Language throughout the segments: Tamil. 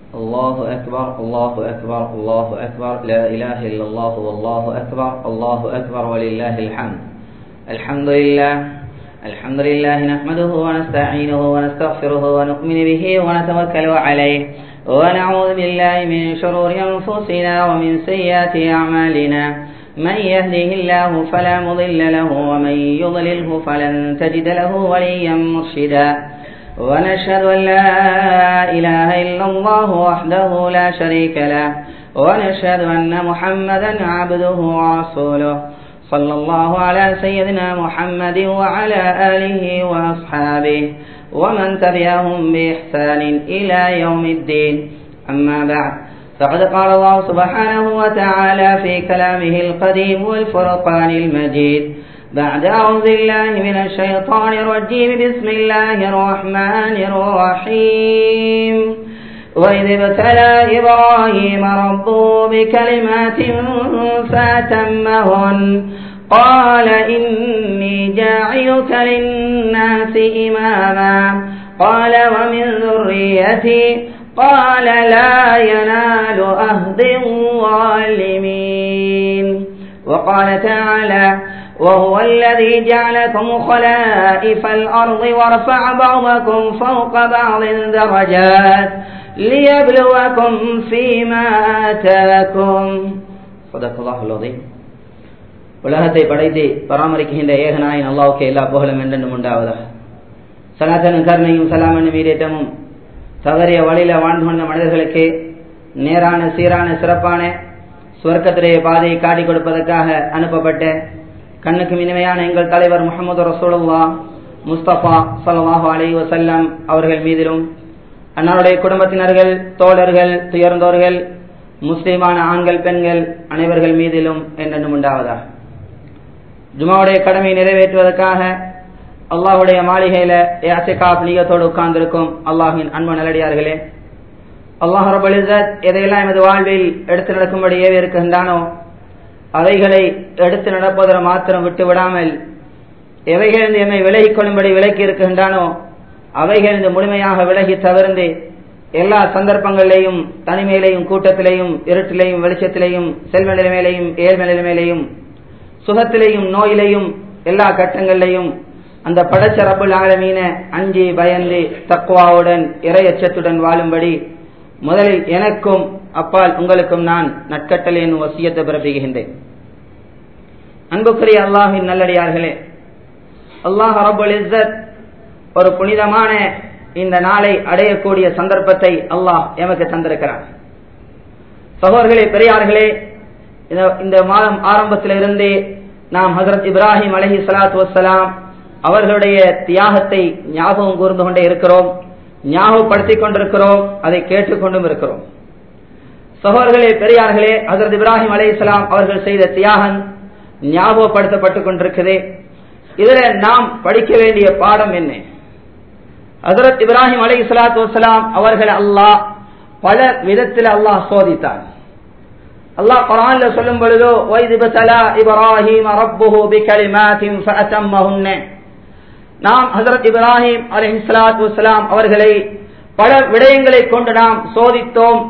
الله أكبر الله أكبر الله أكبر لا إله إلا الله والله أكبر الله أكبر ولله الحمد الحمد لله الحمد لله نحمده ونستعينه ونستغفره ونؤمن به ونتوكل عليه ونعوذ بالله من شرور أنفسنا ومن سيئات أعمالنا من يهده الله فلا مضل له ومن يضلله فلن تجد له وليا مرشدا ونشهد أن لا إله إلا الله وحده لا شريك له ونشهد أن محمدا عبده ورسوله صلى الله على سيدنا محمد وعلى آله وأصحابه ومن تبعهم بإحسان إلى يوم الدين أما بعد فقد قال الله سبحانه وتعالى في كلامه القديم والفرقان المجيد بعد أعوذ بالله من الشيطان الرجيم بسم الله الرحمن الرحيم وإذ ابتلى إبراهيم ربه بكلمات فأتمهن قال إني جاعلك للناس إماما قال ومن ذريتي قال لا ينال أهد الظالمين وقال تعالى وهو الذي جعلكم خلائف الأرض ورفع بعضكم فوق بعض درجات ليبلوكم فيما آتاكم صدق الله العظيم உலகத்தை படைத்து பராமரிக்கின்ற ஏகனாயின் அல்லாவுக்கு எல்லா புகழும் என்றென்றும் உண்டாவதா சலாத்தனும் கருணையும் சலாமனும் வீரேற்றமும் தவறிய வழியில வாழ்ந்து கொண்ட மனிதர்களுக்கு நேரான சீரான சிறப்பான சுவர்க்கத்திலேய பாதையை காட்டிக் கொடுப்பதற்காக அனுப்பப்பட்ட கண்ணுக்கு இனிமையான எங்கள் தலைவர் முகமது ரசூலுல்லா முஸ்தபா சல்லாஹு அலி வசல்லம் அவர்கள் மீதிலும் அன்னாருடைய குடும்பத்தினர்கள் தோழர்கள் துயர்ந்தோர்கள் முஸ்லிமான ஆண்கள் பெண்கள் அனைவர்கள் மீதிலும் என்னென்னும் உண்டாவதா ஜுமாவுடைய கடமை நிறைவேற்றுவதற்காக அல்லாஹுடைய மாளிகையில ஏசகாப் நீயத்தோடு உட்கார்ந்திருக்கும் அல்லாஹின் அன்பு நல்லடியார்களே அல்லாஹ் ரபுலிசத் எதையெல்லாம் எமது வாழ்வில் எடுத்து நடக்கும்படி ஏவி இருக்கின்றானோ அவைகளை எடுத்து நடப்பதை மாத்திரம் விட்டு விடாமல் எவைகளிலிருந்து எம்மை விலகிக் கொள்ளும்படி விலக்கி இருக்கின்றானோ அவைகளிலிருந்து முழுமையாக விலகி தவிர்ந்து எல்லா சந்தர்ப்பங்களிலேயும் தனிமையிலையும் கூட்டத்திலேயும் இருட்டிலையும் வெளிச்சத்திலையும் செல்வ நிலைமையிலையும் ஏழ்மை நிலைமையிலையும் சுகத்திலையும் நோயிலையும் எல்லா கட்டங்களிலையும் அந்த படைச்ச ரபுல் ஆலமீன அஞ்சி பயந்து தக்குவாவுடன் இறையச்சத்துடன் வாழும்படி முதலில் எனக்கும் அப்பால் உங்களுக்கும் நான் நட்கட்டளையின் வசியத்தை பிறப்பிக்கின்றேன் அன்புக்குரிய அல்லாஹின் நல்லடியார்களே அல்லாஹ் ரபுல் இஸ்ஸத் ஒரு புனிதமான இந்த நாளை அடையக்கூடிய சந்தர்ப்பத்தை அல்லாஹ் எமக்கு தந்திருக்கிறான் சகோதர்களே பெரியார்களே இந்த மாதம் ஆரம்பத்திலிருந்தே நாம் ஹசரத் இப்ராஹிம் அலஹி சலாத்து வசலாம் அவர்களுடைய தியாகத்தை ஞாபகம் கூர்ந்து கொண்டே இருக்கிறோம் ஞாபகப்படுத்திக் கொண்டிருக்கிறோம் அதை கேட்டுக்கொண்டும் இருக்கிறோம் சகோதர்களே பெரியார்களே ஹசரத் இப்ராஹிம் அலி இஸ்லாம் அவர்கள் செய்த தியாகம் ஞாபகப்படுத்தப்பட்டுக் கொண்டிருக்குது இதுல நாம் படிக்க வேண்டிய பாடம் என்ன ஹசரத் இப்ராஹிம் அலி இஸ்லாத்து வலாம் அவர்கள் அல்லாஹ் பல விதத்தில் அல்லாஹ் சோதித்தார் அல்லாஹ் குரான்ல சொல்லும் பொழுதோ இப்ராஹிம் ரப்புஹு பிகலிமாத்தின் ஃபஅத்தம்மஹுன்ன நாம் ஹசரத் இப்ராஹிம் அலி இஸ்லாத்து வலாம் அவர்களை பல விடயங்களை கொண்டு நாம் சோதித்தோம்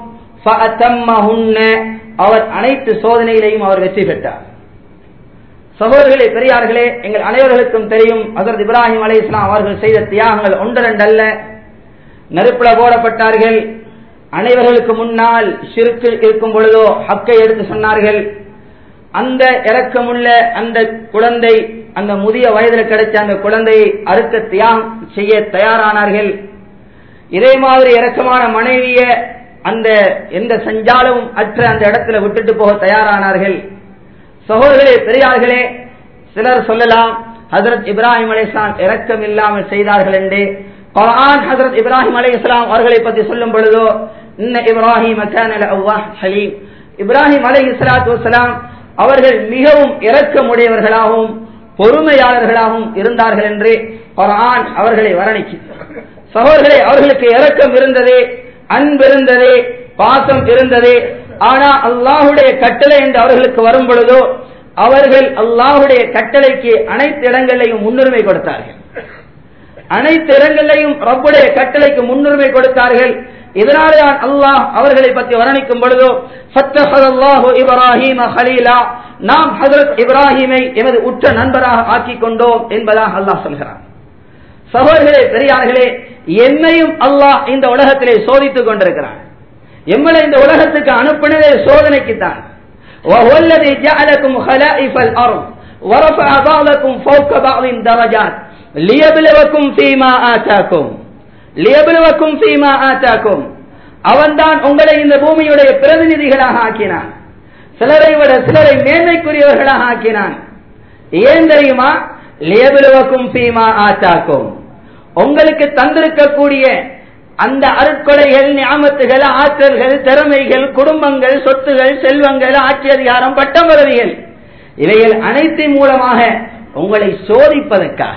அவர் அனைத்து சோதனையிலையும் அவர் வெற்றி பெற்றார் சகோதரர்களே பெரியார்களே எங்கள் அனைவர்களுக்கும் தெரியும் ஹசரத் இப்ராஹிம் அலி இஸ்லாம் அவர்கள் செய்த தியாகங்கள் ஒன்று ரெண்டு அல்ல நெருப்புல போடப்பட்டார்கள் அனைவர்களுக்கு முன்னால் சிறுக்கு இருக்கும் பொழுதோ ஹக்கை எடுத்து சொன்னார்கள் அந்த இறக்கமுள்ள அந்த குழந்தை அந்த முதிய வயதில் கிடைச்ச அந்த குழந்தையை அறுக்க தியாகம் செய்ய தயாரானார்கள் இதே மாதிரி இறக்கமான மனைவிய அந்த எந்த சஞ்சாலமும் அற்ற அந்த இடத்துல விட்டுட்டு போக தயாரானார்கள் சகோதரர்களே பெரியார்களே சிலர் சொல்லலாம் ஹசரத் இப்ராஹிம் அலி இஸ்லாம் இறக்கம் இல்லாமல் செய்தார்கள் என்று குரான் ஹசரத் இப்ராஹிம் அலி இஸ்லாம் அவர்களை பற்றி சொல்லும் பொழுதோ இன்ன இப்ராஹிம் ஹலீம் இப்ராஹிம் அலி இஸ்லாத்து வலாம் அவர்கள் மிகவும் இரக்கமுடையவர்களாகவும் பொறுமையாளர்களாகவும் இருந்தார்கள் என்று குரான் அவர்களை வர்ணிக்கு சகோதரர்களே அவர்களுக்கு இரக்கம் இருந்தது அன்பு இருந்தது பாசம் இருந்தது ஆனா அல்லாஹுடைய கட்டளை என்று அவர்களுக்கு வரும் பொழுதோ அவர்கள் அல்லாஹுடைய கட்டளைக்கு அனைத்து இடங்களிலையும் முன்னுரிமை கொடுத்தார்கள் அனைத்து இடங்களிலையும் ரப்புடைய கட்டளைக்கு முன்னுரிமை கொடுத்தார்கள் இதனால்தான் அல்லாஹ் அவர்களை பற்றி வர்ணிக்கும் பொழுது ஃபத்தஹல்லாஹு இப்ராஹீம ஹலீலா நாம் ஹஜரத் இப்ராஹீமை எமது உற்ற நண்பராக ஆக்கிக் கொண்டோம் என்பதாக அல்லாஹ் சொல்கிறார் சகோதரர்களே பெரியார்களே என்னையும் அல்லாஹ் இந்த உலகத்திலே சோதித்துக் கொண்டிருக்கிறான் எம்மளை இந்த உலகத்துக்கு அனுப்பினதே சோதனைக்குத்தான் وهو الذي جعلكم خلائف الأرض ورفع بعضكم فوق بعض درجات ليبلوكم فيما آتاكم ليبلوكم فيما آتاكم அவன்தான் உங்களை இந்த பூமியுடைய பிரதிநிதிகளாக ஆக்கினான் சிலரை விட சிலரை மேன்மைக்குரியவர்களாக ஆக்கினான் ஏன் தெரியுமா லேபிலுவக்கும் பீமா ஆச்சாக்கும் உங்களுக்கு தந்திருக்கக்கூடிய அந்த அருட்கொடைகள் ஞாபகத்துகள் ஆற்றல்கள் திறமைகள் குடும்பங்கள் சொத்துகள் செல்வங்கள் ஆட்சி அதிகாரம் பட்டம் பதவிகள் இவைகள் அனைத்தின் மூலமாக உங்களை சோதிப்பதற்காக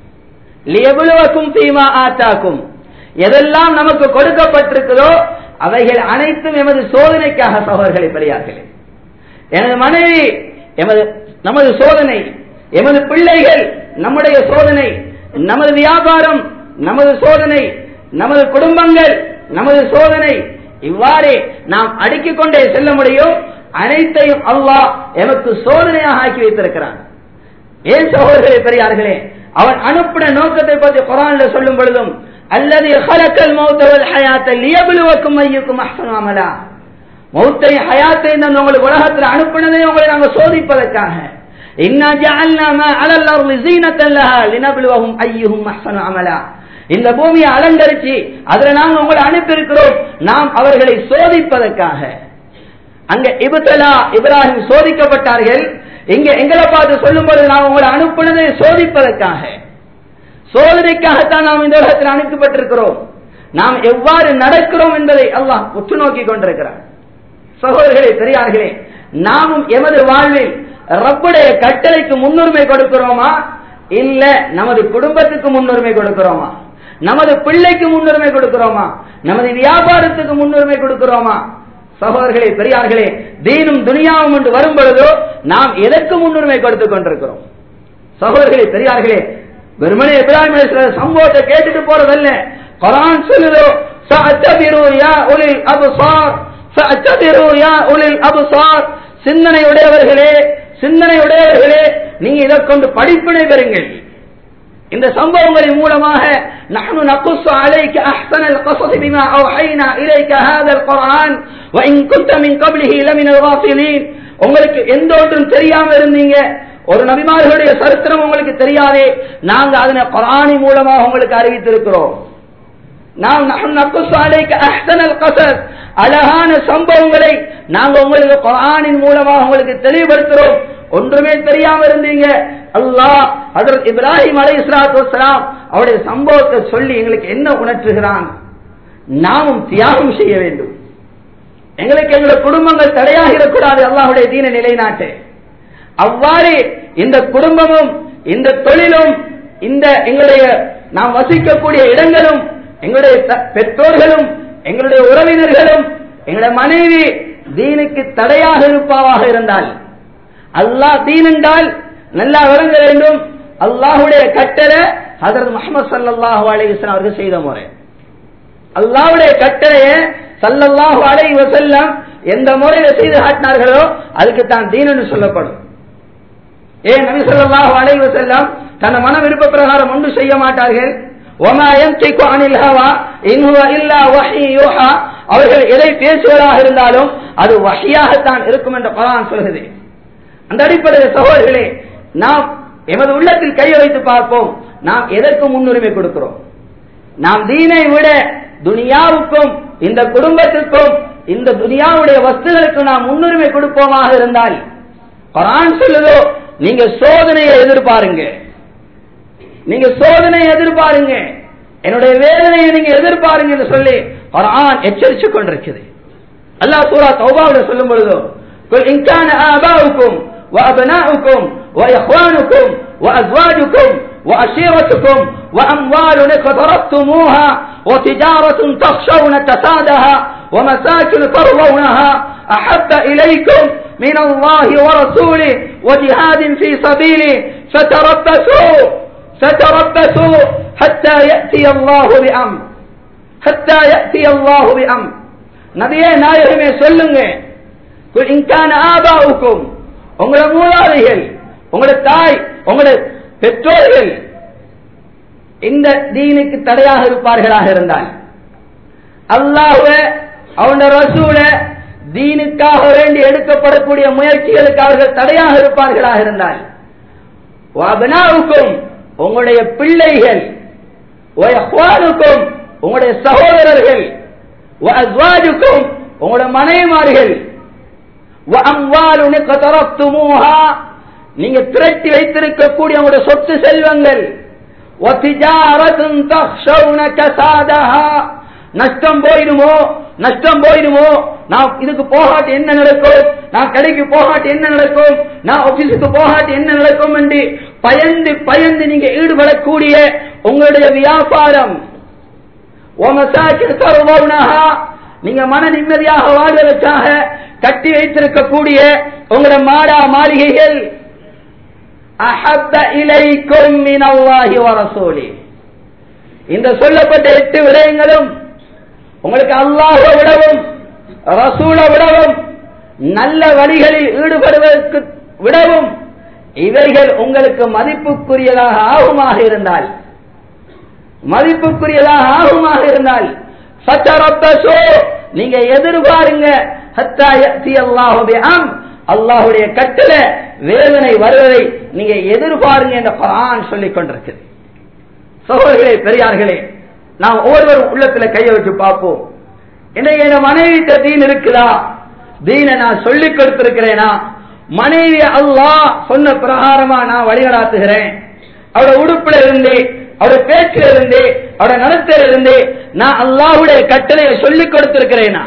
லியபுலுவக்கும் பீமா ஆச்சாக்கும் எதெல்லாம் நமக்கு கொடுக்கப்பட்டிருக்கிறதோ அவைகள் அனைத்தும் எமது சோதனைக்காக சகோதரர்களை பெரியார்களே எனது மனைவி எமது நமது சோதனை எமது பிள்ளைகள் நம்முடைய சோதனை நமது வியாபாரம் நமது சோதனை நமது குடும்பங்கள் நமது சோதனை இவ்வாறே நாம் அடுக்கிக் கொண்டே செல்ல முடியும் அனைத்தையும் அல்லாஹ் எமக்கு சோதனையாக ஆக்கி வைத்திருக்கிறான் ஏன் சகோதரர்களே பெரியார்களே அவன் அனுப்பின நோக்கத்தை பற்றி குரான்ல சொல்லும் பொழுதும் அல்லது ஹலக்கல் மௌத்தவல் ஹயாத்தை லியபிலுவக்கும் ஐயுக்கும் அஹ்சனு அமலா மௌத்தை ஹயாத்தை இந்த உங்களுக்கு உலகத்தில் அனுப்பினதை உங்களை நாங்கள் சோதிப்பதற்காக இன்னா ஜஅல்னா மா அலல் அர்லி ஸீனத்தன் லஹா லினப்லுவஹும் அய்யுஹும் அஹ்சனு அமலா இந்த பூமியை அலங்கரிச்சு அதுல நாங்க உங்களை அனுப்பியிருக்கிறோம் நாம் அவர்களை சோதிப்பதற்காக அங்க இபுத்தலா இப்ராஹிம் சோதிக்கப்பட்டார்கள் இங்க எங்களை பார்த்து சொல்லும் போது நாம் உங்களை அனுப்பினதை சோதிப்பதற்காக சோதனைக்காகத்தான் நாம் இந்த உலகத்தில் அனுப்பப்பட்டிருக்கிறோம் நாம் எவ்வாறு நடக்கிறோம் என்பதை அல்லாஹ் உற்று நோக்கி கொண்டிருக்கிறார் சகோதரர்களே பெரியார்களே நாமும் எமது வாழ்வில் ரப்புடைய கட்டளைக்கு முன்னுரிமை கொடுக்கிறோமா இல்ல நமது குடும்பத்துக்கு முன்னுரிமை கொடுக்கிறோமா நமது பிள்ளைக்கு முன்னுரிமை கொடுக்கிறோமா நமது வியாபாரத்துக்கு முன்னுரிமை கொடுக்கிறோமா சகோதரர்களே பெரியார்களே தீனும் துனியாவும் என்று வரும் பொழுதோ நாம் எதற்கு முன்னுரிமை கொடுத்துக் கொண்டிருக்கிறோம் சகோதரர்களே பெரியார்களே வெறுமனே இப்ராஹிம் அலைஹிஸ்ஸலாம் சம்பவத்தை கேட்டுட்டு போறதல்ல குர்ஆன் சொல்லுதோ சஅத்தபிரு யா உலில் அப்சார் சஅத்தபிரு யா உலில் அப்சார் சிந்தனை உடையவர்களே சிந்தனை உடையவர்களே நீங்க இதை கொண்டு படிப்பினை பெறுங்கள் இந்த சம்பவங்களின் மூலமாக نحن نقص عليك احسن القصص بما اوحينا اليك هذا القران وان كنت من قبله لمن الغافلين உங்களுக்கு எந்த ஒன்றும் தெரியாம இருந்தீங்க ஒரு நபிமார்களுடைய சரித்திரம் உங்களுக்கு தெரியாதே நாங்க அதனை குரானி மூலமாக உங்களுக்கு அறிவித்திருக்கிறோம் நாம் அழகான சம்பவங்களை நாங்க உங்களுக்கு குரானின் மூலமாக உங்களுக்கு தெளிவுபடுத்துறோம் ஒன்றுமே தெரியாம இருந்தீங்க அல்லாஹ் அதற்கு இப்ராஹிம் அலை இஸ்லாத்து அவருடைய சம்பவத்தை சொல்லி எங்களுக்கு என்ன உணர்த்துகிறான் நாமும் தியாகம் செய்ய வேண்டும் எங்களுக்கு எங்களுடைய குடும்பங்கள் தடையாகிடக்கூடாது அல்லாஹுடைய தீன நிலைநாட்டு அவ்வாறு இந்த குடும்பமும் இந்த தொழிலும் இந்த எங்களுடைய நாம் வசிக்கக்கூடிய இடங்களும் எங்களுடைய பெற்றோர்களும் எங்களுடைய உறவினர்களும் எங்களுடைய மனைவி தீனுக்கு தடையாக இருப்பாவாக இருந்தால் அல்லாஹ் தீன் என்றால் நல்லா விளங்க வேண்டும் அல்லாஹுடைய கட்டளை ஹசரத் முகமது சல்லாஹூ அலைஹிஸ்லாம் அவர்கள் செய்த முறை அல்லாஹுடைய கட்டளையை சல்லல்லாஹு அலை வசல்லம் எந்த முறையில செய்து காட்டினார்களோ அதுக்கு தான் தீனன்னு சொல்லப்படும் ஏன் நபி ஸல்லல்லாஹு அலைஹி வஸல்லம் தன் மன விருப்ப பிரகாரம் ஒன்று செய்ய மாட்டார்கள் وما ينطق عن الهوى إن هو إلا وحي يوحى அவர்கள் எதை பேசுவதாக இருந்தாலும் அது வஹியாகத்தான் இருக்கும் என்று குர்ஆன் சொல்கிறது அந்த அடிப்படையில் சகோதரர்களே நாம் எமது உள்ளத்தில் கையை வைத்து பார்ப்போம் நாம் எதற்கு முன்னுரிமை கொடுக்கிறோம் நாம் தீனை விட துனியாவுக்கும் இந்த குடும்பத்திற்கும் இந்த துனியாவுடைய வஸ்துகளுக்கும் நாம் முன்னுரிமை கொடுப்போமாக இருந்தால் குரான் சொல்லுதோ நீங்க சோதனையை எதிர்பாருங்க நீங்க சோதனையை எதிர்பாருங்க என்னுடைய வேதனையை நீங்க எதிர்பாருங்க என்று சொல்லி குரான் எச்சரித்துக் கொண்டிருக்குது அல்லாஹ் சூரா தௌபாவுல சொல்லும் பொழுதோ قل إن كان آباؤكم وأبناؤكم وإخوانكم وأزواجكم وأشيرتكم وأموال اقترفتموها وتجارة تخشون كسادها ومساكن ترضونها أحب إليكم من الله ورسوله وجهاد في سبيله فتربصوا فتربصوا حتى يأتي الله بأمر ஹத்தா யஅதி அல்லாஹு பிஅம் நபியே நாயகமே சொல்லுங்க குல் இன் கான ஆபாவுக்கும் உங்களோட மூதாதைகள் உங்களோட தாய் உங்களோட பெற்றோர்கள் இந்த தீனுக்கு தடையாக இருப்பார்களாக இருந்தால் அல்லாஹ்வ அவனோட ரசூல தீனுக்காக வேண்டி எடுக்கப்படக்கூடிய முயற்சிகளுக்கு அவர்கள் தடையாக இருப்பார்களாக இருந்தால் வஅப்னாவுக்கும் உங்களுடைய பிள்ளைகள் வயஹ்வானுக்கும் உங்களுடைய சகோதரர்கள் வஅஸ்வாஜுக்கும் உங்களுடைய மனைவிமார்கள் வஅம்வாலுன் கதரப்துமூஹா நீங்க திரட்டி வைத்திருக்கக்கூடிய உங்களுடைய சொத்து செல்வங்கள் வதிஜாரத்துன் தக்ஷௌன கசாதஹா நஷ்டம் போயிடுமோ நஷ்டம் போயிடுமோ நான் இதுக்கு போகாட்டி என்ன நடக்கும் நான் கடைக்கு போகாட்டி என்ன நடக்கும் நான் ஆபீஸுக்கு போகாட்டி என்ன நடக்கும் என்று பயந்து பயந்து நீங்க ஈடுபடக்கூடிய உங்களுடைய வியாபாரம் நீங்க மன நிம்மதியாக வாழ்வதற்காக கட்டி வைத்திருக்கக்கூடிய உங்களுடைய மாடா மாளிகைகள் அஹப்ப இலைக்கும் மினல்லாஹி வரசூலி இந்த சொல்லப்பட்ட எட்டு விடயங்களும் உங்களுக்கு அல்லாஹ விடவும் ரசூல விடவும் நல்ல வழிகளில் ஈடுபடுவதற்கு விடவும் இவைகள் உங்களுக்கு மதிப்புக்குரியதாக ஆகுமாக இருந்தால் மதிப்புக்குரியதாக ஆகுமாக இருந்தால் சச்சரப்பசோ நீங்க எதிர்பாருங்க அல்லாஹுடைய கட்டள வேதனை வருவதை நீங்க எதிர்பாருங்க என்ற குரான் சொல்லிக் கொண்டிருக்கிறது சகோதரர்களே பெரியார்களே நாம் ஒவ்வொருவரும் உள்ளத்துல கையை வச்சு பார்ப்போம் இன்னைக்கு என் மனைவி தீன் இருக்குதா தீனை நான் சொல்லிக் கொடுத்திருக்கிறேனா மனைவி அல்லாஹ் சொன்ன பிரகாரமா நான் வழிநடாத்துகிறேன் அவரோட உடுப்புல இருந்து அவருடைய பேச்சில இருந்து அவருடைய நடத்தில இருந்து நான் அல்லாஹுடைய கட்டளையை சொல்லிக் கொடுத்திருக்கிறேனா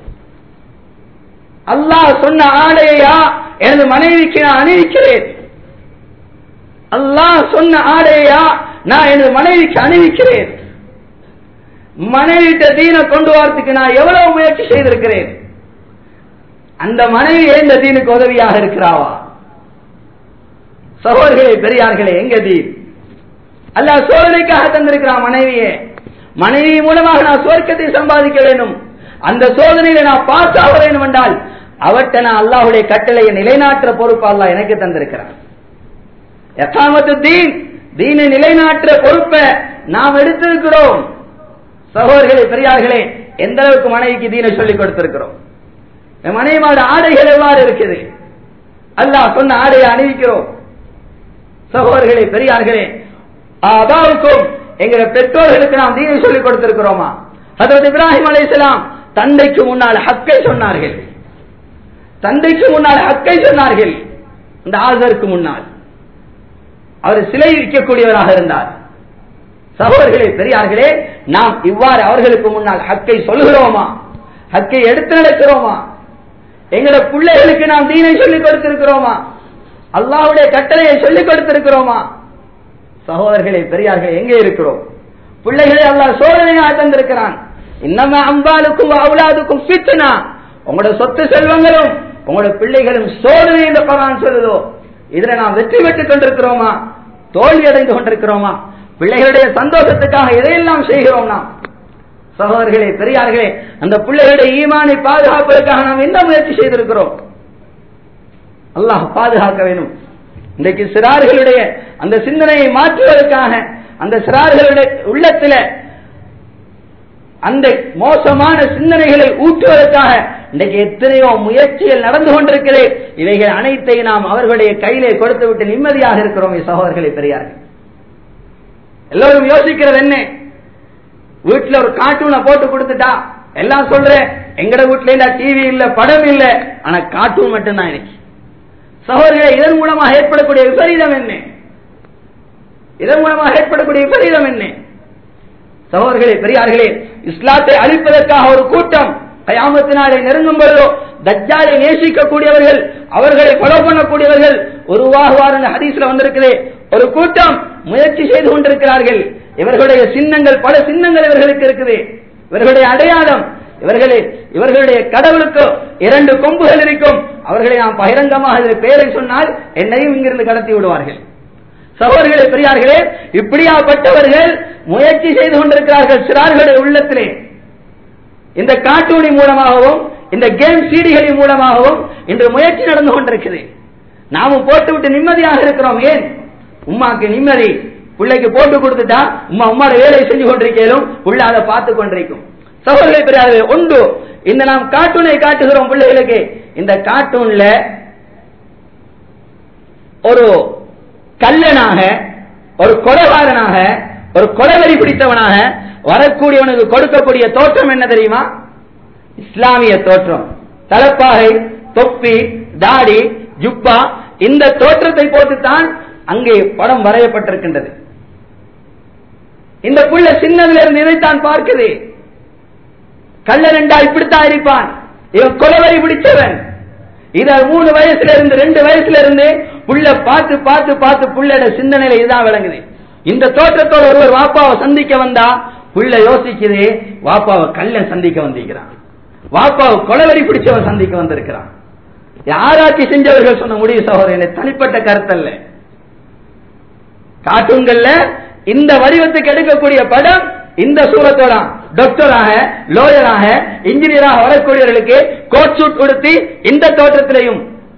அல்லாஹ் சொன்ன ஆடையா எனது மனைவிக்கு நான் அணிவிக்கிறேன் அல்லாஹ் சொன்ன ஆடையா நான் எனது மனைவிக்கு அணிவிக்கிறேன் மனைவிட்ட தீனை கொண்டு வரத்துக்கு நான் எவ்வளவு முயற்சி செய்திருக்கிறேன் அந்த மனைவி இந்த தீனுக்கு உதவியாக இருக்கிறாவா சகோதரர்களே பெரியார்களே எங்க தீன் அல்ல சோதனைக்காக தந்திருக்கிறான் மனைவியே மனைவி மூலமாக நான் சுவர்க்கத்தை சம்பாதிக்க வேண்டும் அந்த சோதனையில நான் பாஸ் ஆக வேண்டும் என்றால் அவர்கிட்ட நான் அல்லாஹுடைய கட்டளையை நிலைநாட்டுற பொறுப்பு அல்லா எனக்கு தந்திருக்கிறான் எத்தாமத்து தீன் தீனை நிலைநாட்டுற பொறுப்பை நாம் எடுத்திருக்கிறோம் சகோதரர்களே பெரியார்களே எந்த அளவுக்கு மனைவிக்கு தீனை சொல்லிக் கொடுத்திருக்கிறோம் என் மனைவியோட ஆடைகள் எவ்வாறு இருக்குது அல்லாஹ் சொன்ன ஆடையை அணிவிக்கிறோம் சகோதரர்களே பெரியார்களே அதாவுக்கும் எங்களை பெற்றோர்களுக்கு நாம் தீனை சொல்லிக் கொடுத்திருக்கிறோமா அதாவது இப்ராஹிம் அலைசலாம் தந்தைக்கு முன்னால் ஹக்கை சொன்னார்கள் தந்தைக்கு முன்னால் ஹக்கை சொன்னார்கள் இந்த ஆசருக்கு முன்னால் அவர் சிலை விற்கக்கூடியவராக இருந்தார் சகோதரர்களே பெரியார்களே நாம் இவ்வாறு அவர்களுக்கு முன்னால் ஹக்கை சொல்லுகிறோமா ஹக்கை எடுத்து நடக்கிறோமா எங்களோட பிள்ளைகளுக்கு நாம் தீனை சொல்லிக் கொடுத்திருக்கிறோமா அல்லாவுடைய கட்டளையை சொல்லிக் கொடுத்திருக்கிறோமா சகோதரர்களே பெரியார்களே எங்கே இருக்கிறோம் பிள்ளைகளை அல்லாஹ் சோதனையாக தந்திருக்கிறான் இன்னமே அம்பாலுக்கும் அவுலாதுக்கும் பித்துனா உங்களோட சொத்து செல்வங்களும் உங்களோட பிள்ளைகளும் சோதனை என்று பகவான் சொல்லுதோ இதுல நாம் வெற்றி பெற்றுக் கொண்டிருக்கிறோமா தோல்வி அடைந்து கொண்டிருக்கிறோமா பிள்ளைகளுடைய சந்தோஷத்துக்காக எதையெல்லாம் செய்கிறோம் நாம் சகோதரர்களே பெரியார்களே அந்த பிள்ளைகளுடைய ஈமானை பாதுகாப்பதற்காக நாம் என்ன முயற்சி செய்திருக்கிறோம் அல்லாஹ் பாதுகாக்க வேணும் இன்றைக்கு சிறார்களுடைய அந்த சிந்தனையை மாற்றுவதற்காக அந்த சிறார்களுடைய உள்ளத்தில் அந்த மோசமான சிந்தனைகளை ஊற்றுவதற்காக இன்றைக்கு எத்தனையோ முயற்சிகள் நடந்து கொண்டிருக்கிறேன் இவைகள் அனைத்தையும் நாம் அவர்களுடைய கையிலே கொடுத்து விட்டு நிம்மதியாக இருக்கிறோம் சகோதரர்களை பெரியார்கள் எல்லோரும் யோசிக்கிறது என்ன வீட்டுல ஒரு கார்ட்டூனை போட்டு கொடுத்துட்டா எல்லாம் சொல்றேன் எங்கட வீட்டுல இல்ல டிவி இல்ல படம் இல்ல ஆனா கார்ட்டூன் மட்டும்தான் இன்னைக்கு சகோதரர்களை இதன் மூலமாக ஏற்படக்கூடிய விபரீதம் என்ன இதன் மூலமாக ஏற்படக்கூடிய விபரீதம் என்ன சகோதரர்களே பெரியார்களே இஸ்லாத்தை அழிப்பதற்காக ஒரு கூட்டம் கயாமத்தினாலே நெருங்கும் பொழுதோ தஜ்ஜாலை நேசிக்கக்கூடியவர்கள் அவர்களை கொலை பண்ணக்கூடியவர்கள் உருவாகுவார் என்ற ஹதீஸ்ல வந்திருக்குது ஒரு கூட்டம் முயற்சி செய்து கொண்டிருக்கிறார்கள் இவர்களுடைய சின்னங்கள் பல சின்னங்கள் இவர்களுக்கு இருக்குது இவர்களுடைய அடையாளம் இவர்களே இவர்களுடைய கடவுளுக்கு இரண்டு கொம்புகள் இருக்கும் அவர்களை நாம் பகிரங்கமாக இதில் பெயரை சொன்னால் என்னையும் இங்கிருந்து கடத்தி விடுவார்கள் சகோதரர்களே பெரியார்களே இப்படியாப்பட்டவர்கள் முயற்சி செய்து கொண்டிருக்கிறார்கள் சிறார்களுடைய உள்ளத்திலே இந்த கார்ட்டூனின் மூலமாகவும் இந்த கேம் சீடிகளின் மூலமாகவும் இன்று முயற்சி நடந்து கொண்டிருக்குது நாமும் போட்டு விட்டு நிம்மதியாக இருக்கிறோம் ஏன் உமாக்கு நிம்மதி பிள்ளைக்கு போட்டு கொடுத்துட்டா உமா உமாட வேலையை செஞ்சு கொண்டிருக்கலும் உள்ள அதை பார்த்து கொண்டிருக்கும் சகோதரர்களை பெரியார்கள் உண்டு இந்த நாம் கார்ட்டூனை காட்டுகிறோம் பிள்ளைகளுக்கு இந்த கார்ட்டூன்ல ஒரு கல்லனாக ஒரு கொலைகாரனாக ஒரு கொலைவரி பிடித்தவனாக வரக்கூடியவனுக்கு கொடுக்கக்கூடிய தோற்றம் என்ன தெரியுமா இஸ்லாமிய தோற்றம் தலப்பாகை தொப்பி தாடி ஜுப்பா இந்த தோற்றத்தை போட்டுத்தான் அங்கே படம் வரையப்பட்டிருக்கின்றது இந்த புள்ள சின்னதுல இருந்து இதைத்தான் பார்க்குது கள்ளனண்டா இப்படித்தான் இருப்பான் இவன் கொலவரி பிடிச்சவன் இத மூணு வயசுல இருந்து ரெண்டு வயசுல இருந்து புள்ள பார்த்து பார்த்து பார்த்து புள்ளோட சிந்தனையில இதான் விளங்குது இந்த தோற்றத்தோட ஒருவர் வாப்பாவை சந்திக்க வந்தா புள்ள யோசிக்குது வாப்பாவை கள்ளன் சந்திக்க வந்திருக்கிறான் வாப்பாவை கொலவரி பிடிச்சவன் சந்திக்க வந்திருக்கிறான் ஆராய்ச்சி செஞ்சவர்கள் சொன்ன முடிவு சகோதரன் தனிப்பட்ட கருத்தல்ல கார்ட்டூன்கள்ல இந்த வடிவத்துக்கு எடுக்கக்கூடிய படம் இந்த சூரத்தோட டாக்டராக லோயராக இன்ஜினியராக வரக்கூடியவர்களுக்கு கோட் சூட் கொடுத்து இந்த தோற்றத்திலையும்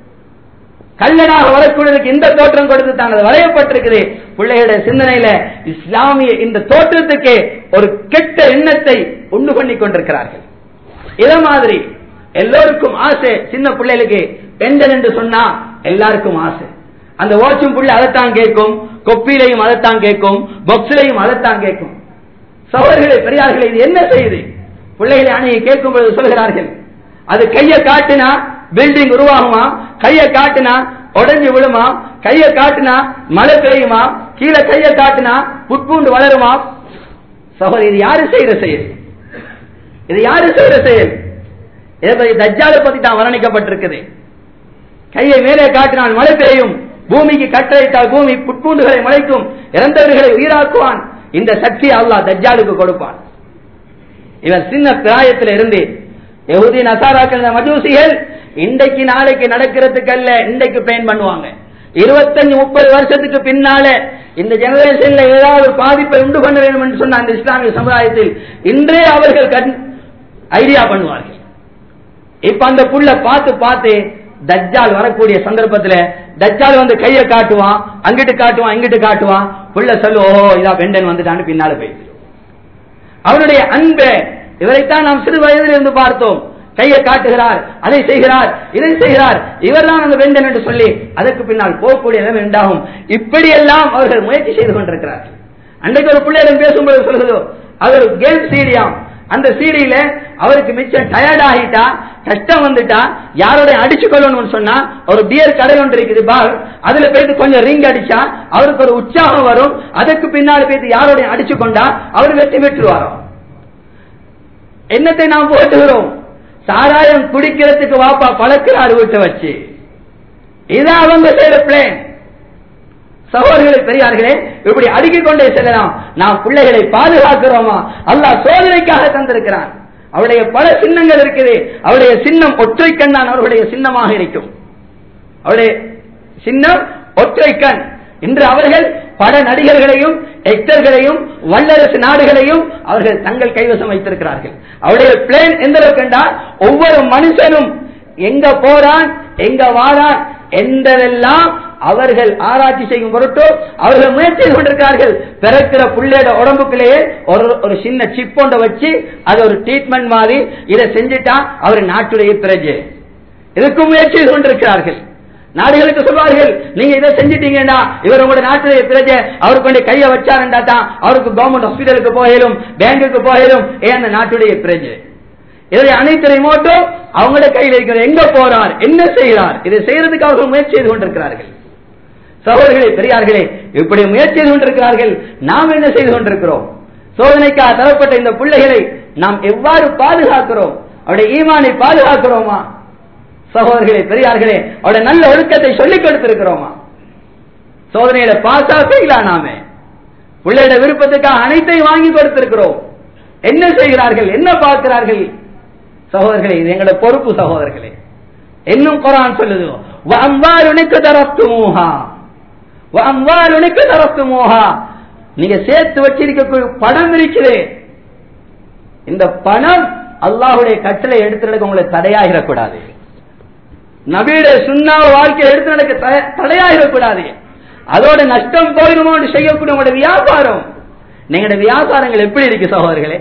கல்லனாக வரக்கூடியவர்களுக்கு இந்த தோற்றம் கொடுத்து தான் அது வரையப்பட்டிருக்குது பிள்ளைகளுடைய சிந்தனையில இஸ்லாமிய இந்த தோற்றத்துக்கு ஒரு கெட்ட எண்ணத்தை உண்டு பண்ணி கொண்டிருக்கிறார்கள் இத மாதிரி எல்லோருக்கும் ஆசை சின்ன பிள்ளைகளுக்கு பெண்டன் என்று சொன்னா எல்லாருக்கும் ஆசை அந்த ஓச்சும் புள்ளி அதைத்தான் கேட்கும் கொப்பிலையும் அதைத்தான் கேட்கும் பொக்ஸிலையும் அதைத்தான் கேட்கும் சகோதரர்களே பெரியார்களே இது என்ன செய்யுது பிள்ளைகளை அணையை கேட்கும் பொழுது சொல்கிறார்கள் அது கையை காட்டினா பில்டிங் உருவாகுமா கையை காட்டினா உடஞ்சி விழுமா கையை காட்டினா மழை பெய்யுமா கீழே கையை காட்டினா புட்பூண்டு வளருமா சகோதரி இது யாரு செய்யற செயல் இது யாரு செய்யற செயல் இதை பத்தி தஜ்ஜாலை பத்தி தான் வர்ணிக்கப்பட்டிருக்குது கையை மேலே காட்டினால் மழை பெய்யும் பூமிக்கு கட்டளையிட்டால் பூமி புட்பூண்டுகளை மலைக்கும் இறந்தவர்களை உயிராக்குவான் இந்த சக்தி அல்லாஹ் தஜ்ஜாலுக்கு கொடுப்பான் இவன் சின்ன பிராயத்தில் இருந்து யகுதி நசாராக்கள் இந்த மஜூசிகள் இன்றைக்கு நாளைக்கு நடக்கிறதுக்கு அல்ல இன்றைக்கு பிளான் பண்ணுவாங்க இருபத்தஞ்சு முப்பது வருஷத்துக்கு பின்னால இந்த ஜெனரேஷன்ல ஏதாவது ஒரு பாதிப்பை உண்டு பண்ண வேண்டும் என்று சொன்ன அந்த இஸ்லாமிய சமுதாயத்தில் இன்றே அவர்கள் கண் ஐடியா பண்ணுவார்கள் இப்ப அந்த புள்ள பார்த்து பார்த்து தஜ்ஜால் வரக்கூடிய சந்தர்ப்பத்துல தஜ்ஜால் வந்து கையை காட்டுவான் அங்கிட்டு காட்டுவான் இங்கிட்டு காட்டுவான் புள்ள சொல்லு ஓஹோ இதா பெண்டன் வந்துட்டான்னு பின்னால போயிடுச்சு அவனுடைய அன்பை இவரைத்தான் நாம் சிறு வயதில் இருந்து பார்த்தோம் கையை காட்டுகிறார் அதை செய்கிறார் இதை செய்கிறார் இவர்தான் அந்த வெண்டன் என்று சொல்லி அதற்கு பின்னால் போகக்கூடிய நிலைமை உண்டாகும் இப்படியெல்லாம் அவர்கள் முயற்சி செய்து கொண்டிருக்கிறார்கள் அன்றைக்கு ஒரு பிள்ளையிடம் பேசும்போது சொல்கிறதோ அது ஒரு கேம் சீரியாம் அந்த சீடியில அவருக்கு மிச்சம் டயர்ட் ஆகிட்டா கஷ்டம் வந்துட்டா யாரோட அடிச்சு கொள்ளணும்னு சொன்னா ஒரு பியர் கடை ஒன்று இருக்குது பார் அதுல போயிட்டு கொஞ்சம் ரிங் அடிச்சா அவருக்கு ஒரு உற்சாகம் வரும் அதுக்கு பின்னாடி போயிட்டு யாரோட அடிச்சு கொண்டா அவர் வெற்றி பெற்றுவாரோ என்னத்தை நாம் போட்டுகிறோம் சாராயம் குடிக்கிறதுக்கு வாப்பா பழக்கிறார் வீட்டை வச்சு இதான் அவங்க செய்யற பிளேன் சகோதரர்களே பெரியார்களே இப்படி அடுக்கிக் கொண்டே செல்லலாம் நாம் பிள்ளைகளை பாதுகாக்கிறோமா அல்லாஹ் சோதனைக்காக தந்திருக்கிறான் அவருடைய பல சின்னங்கள் இருக்குது அவருடைய சின்னம் ஒற்றை கண் தான் அவருடைய சின்னமாக இருக்கும் அவருடைய சின்னம் ஒற்றை கண் இன்று அவர்கள் பட நடிகர்களையும் எக்டர்களையும் வல்லரசு நாடுகளையும் அவர்கள் தங்கள் கைவசம் வைத்திருக்கிறார்கள் அவருடைய பிளேன் எந்த அளவுக்கு என்றால் ஒவ்வொரு மனுஷனும் எங்க போறான் எங்க வாரான் என்பதெல்லாம் அவர்கள் ஆராய்ச்சி செய்யும் பொருட்டு அவர்கள் முயற்சி செய்து கொண்டிருக்கிறார்கள் பிறக்கிற புள்ளையோட உடம்புக்குள்ளேயே ஒரு ஒரு சின்ன சிப் ஒன்றை வச்சு அது ஒரு ட்ரீட்மெண்ட் மாதிரி இதை செஞ்சுட்டா அவர் நாட்டுடைய பிரஜை இதுக்கும் முயற்சி செய்து கொண்டிருக்கிறார்கள் நாடுகளுக்கு சொல்வார்கள் நீங்க இதை செஞ்சிட்டீங்கன்னா இவர் உங்களோட நாட்டுடைய பிரஜை அவருக்கு கொண்டு கையை வச்சாருண்டா தான் அவருக்கு கவர்மெண்ட் ஹாஸ்பிட்டலுக்கு போகலும் பேங்குக்கு போகலும் ஏன் அந்த நாட்டுடைய பிரஜை இதை அனைத்து ரிமோட்டும் அவங்களோட கையில் இருக்கிற எங்க போறார் என்ன செய்கிறார் இதை செய்யறதுக்கு அவர்கள் முயற்சி செய்து கொண்டிருக்கிறார்கள் சகோதரர்களே பெரியார்களே இப்படி முயற்சி செய்து கொண்டிருக்கிறார்கள் நாம் என்ன செய்து கொண்டிருக்கிறோம் சோதனைக்காக தரப்பட்ட இந்த பிள்ளைகளை நாம் எவ்வாறு பாதுகாக்கிறோம் அவருடைய ஈமானை பாதுகாக்கிறோமா சகோதரர்களே பெரியார்களே அவருடைய நல்ல ஒழுக்கத்தை சொல்லிக் கொடுத்திருக்கிறோமா சோதனையில பாசா செய்யலாம் நாம பிள்ளையோட விருப்பத்துக்காக அனைத்தையும் வாங்கி கொடுத்திருக்கிறோம் என்ன செய்கிறார்கள் என்ன பார்க்கிறார்கள் சகோதரர்களே இது எங்களோட பொறுப்பு சகோதரர்களே இன்னும் குரான் சொல்லுது அம்பாலுனுக்கு தரத்து மூஹா அம்பாலுனுக்கு தரத்து மூஹா நீங்க சேர்த்து வச்சிருக்க பணம் இருக்குது இந்த பணம் அல்லாஹுடைய கட்டளை எடுத்து நடக்க உங்களுக்கு தடையாகிடக்கூடாது நபியுடைய சுண்ணா வாழ்க்கையை எடுத்து நடக்க த- தடையாகிடக்கூடாது அதோட நஷ்டம் போயிடுமோ என்று செய்யக்கூடிய உங்களுடைய வியாபாரம் நீங்களுடைய வியாபாரங்கள் எப்படி இருக்கு சகோதரர்களே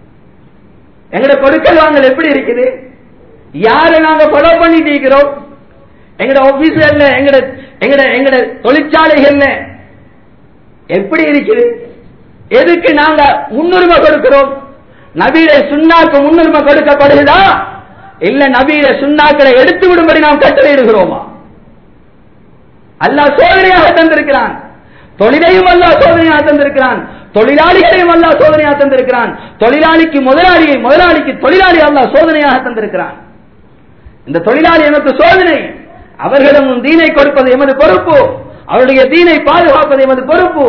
எங்கட கொடுக்கல் வாங்கல் எப்படி இருக்குது யாரை நாங்க ஃபாலோ பண்ணிட்டு இருக்கிறோம் எங்கட ஆபீஸ்ல எங்கட எங்கட எங்கட தொழிற்சாலைகள்ல எப்படி இருக்குது எதுக்கு நாங்க முன்னுரிமை கொடுக்கிறோம் நபீர சுண்ணாக்கு முன்னுரிமை கொடுக்கப்படுகிறதா இல்ல நபீர சுண்ணாக்களை எடுத்து விடும்படி நாம் கட்டளையிடுகிறோமா அல்லாஹ் சோதனையாக தந்திருக்கிறான் தொழிலையும் அல்லாஹ் சோதனையாக தந்திருக்கிறான் தொழிலாளிகளையும் அல்லாஹ் சோதனையாக தந்திருக்கிறான் தொழிலாளிக்கு முதலாளியை முதலாளிக்கு தொழிலாளி அல்லாஹ் சோதனையாக தந்திருக்கிறான் இந்த தொழிலாளி எமக்கு சோதனை அவர்களிடம் தீனை கொடுப்பது எமது பொறுப்பு அவருடைய தீனை பாதுகாப்பது எமது பொறுப்பு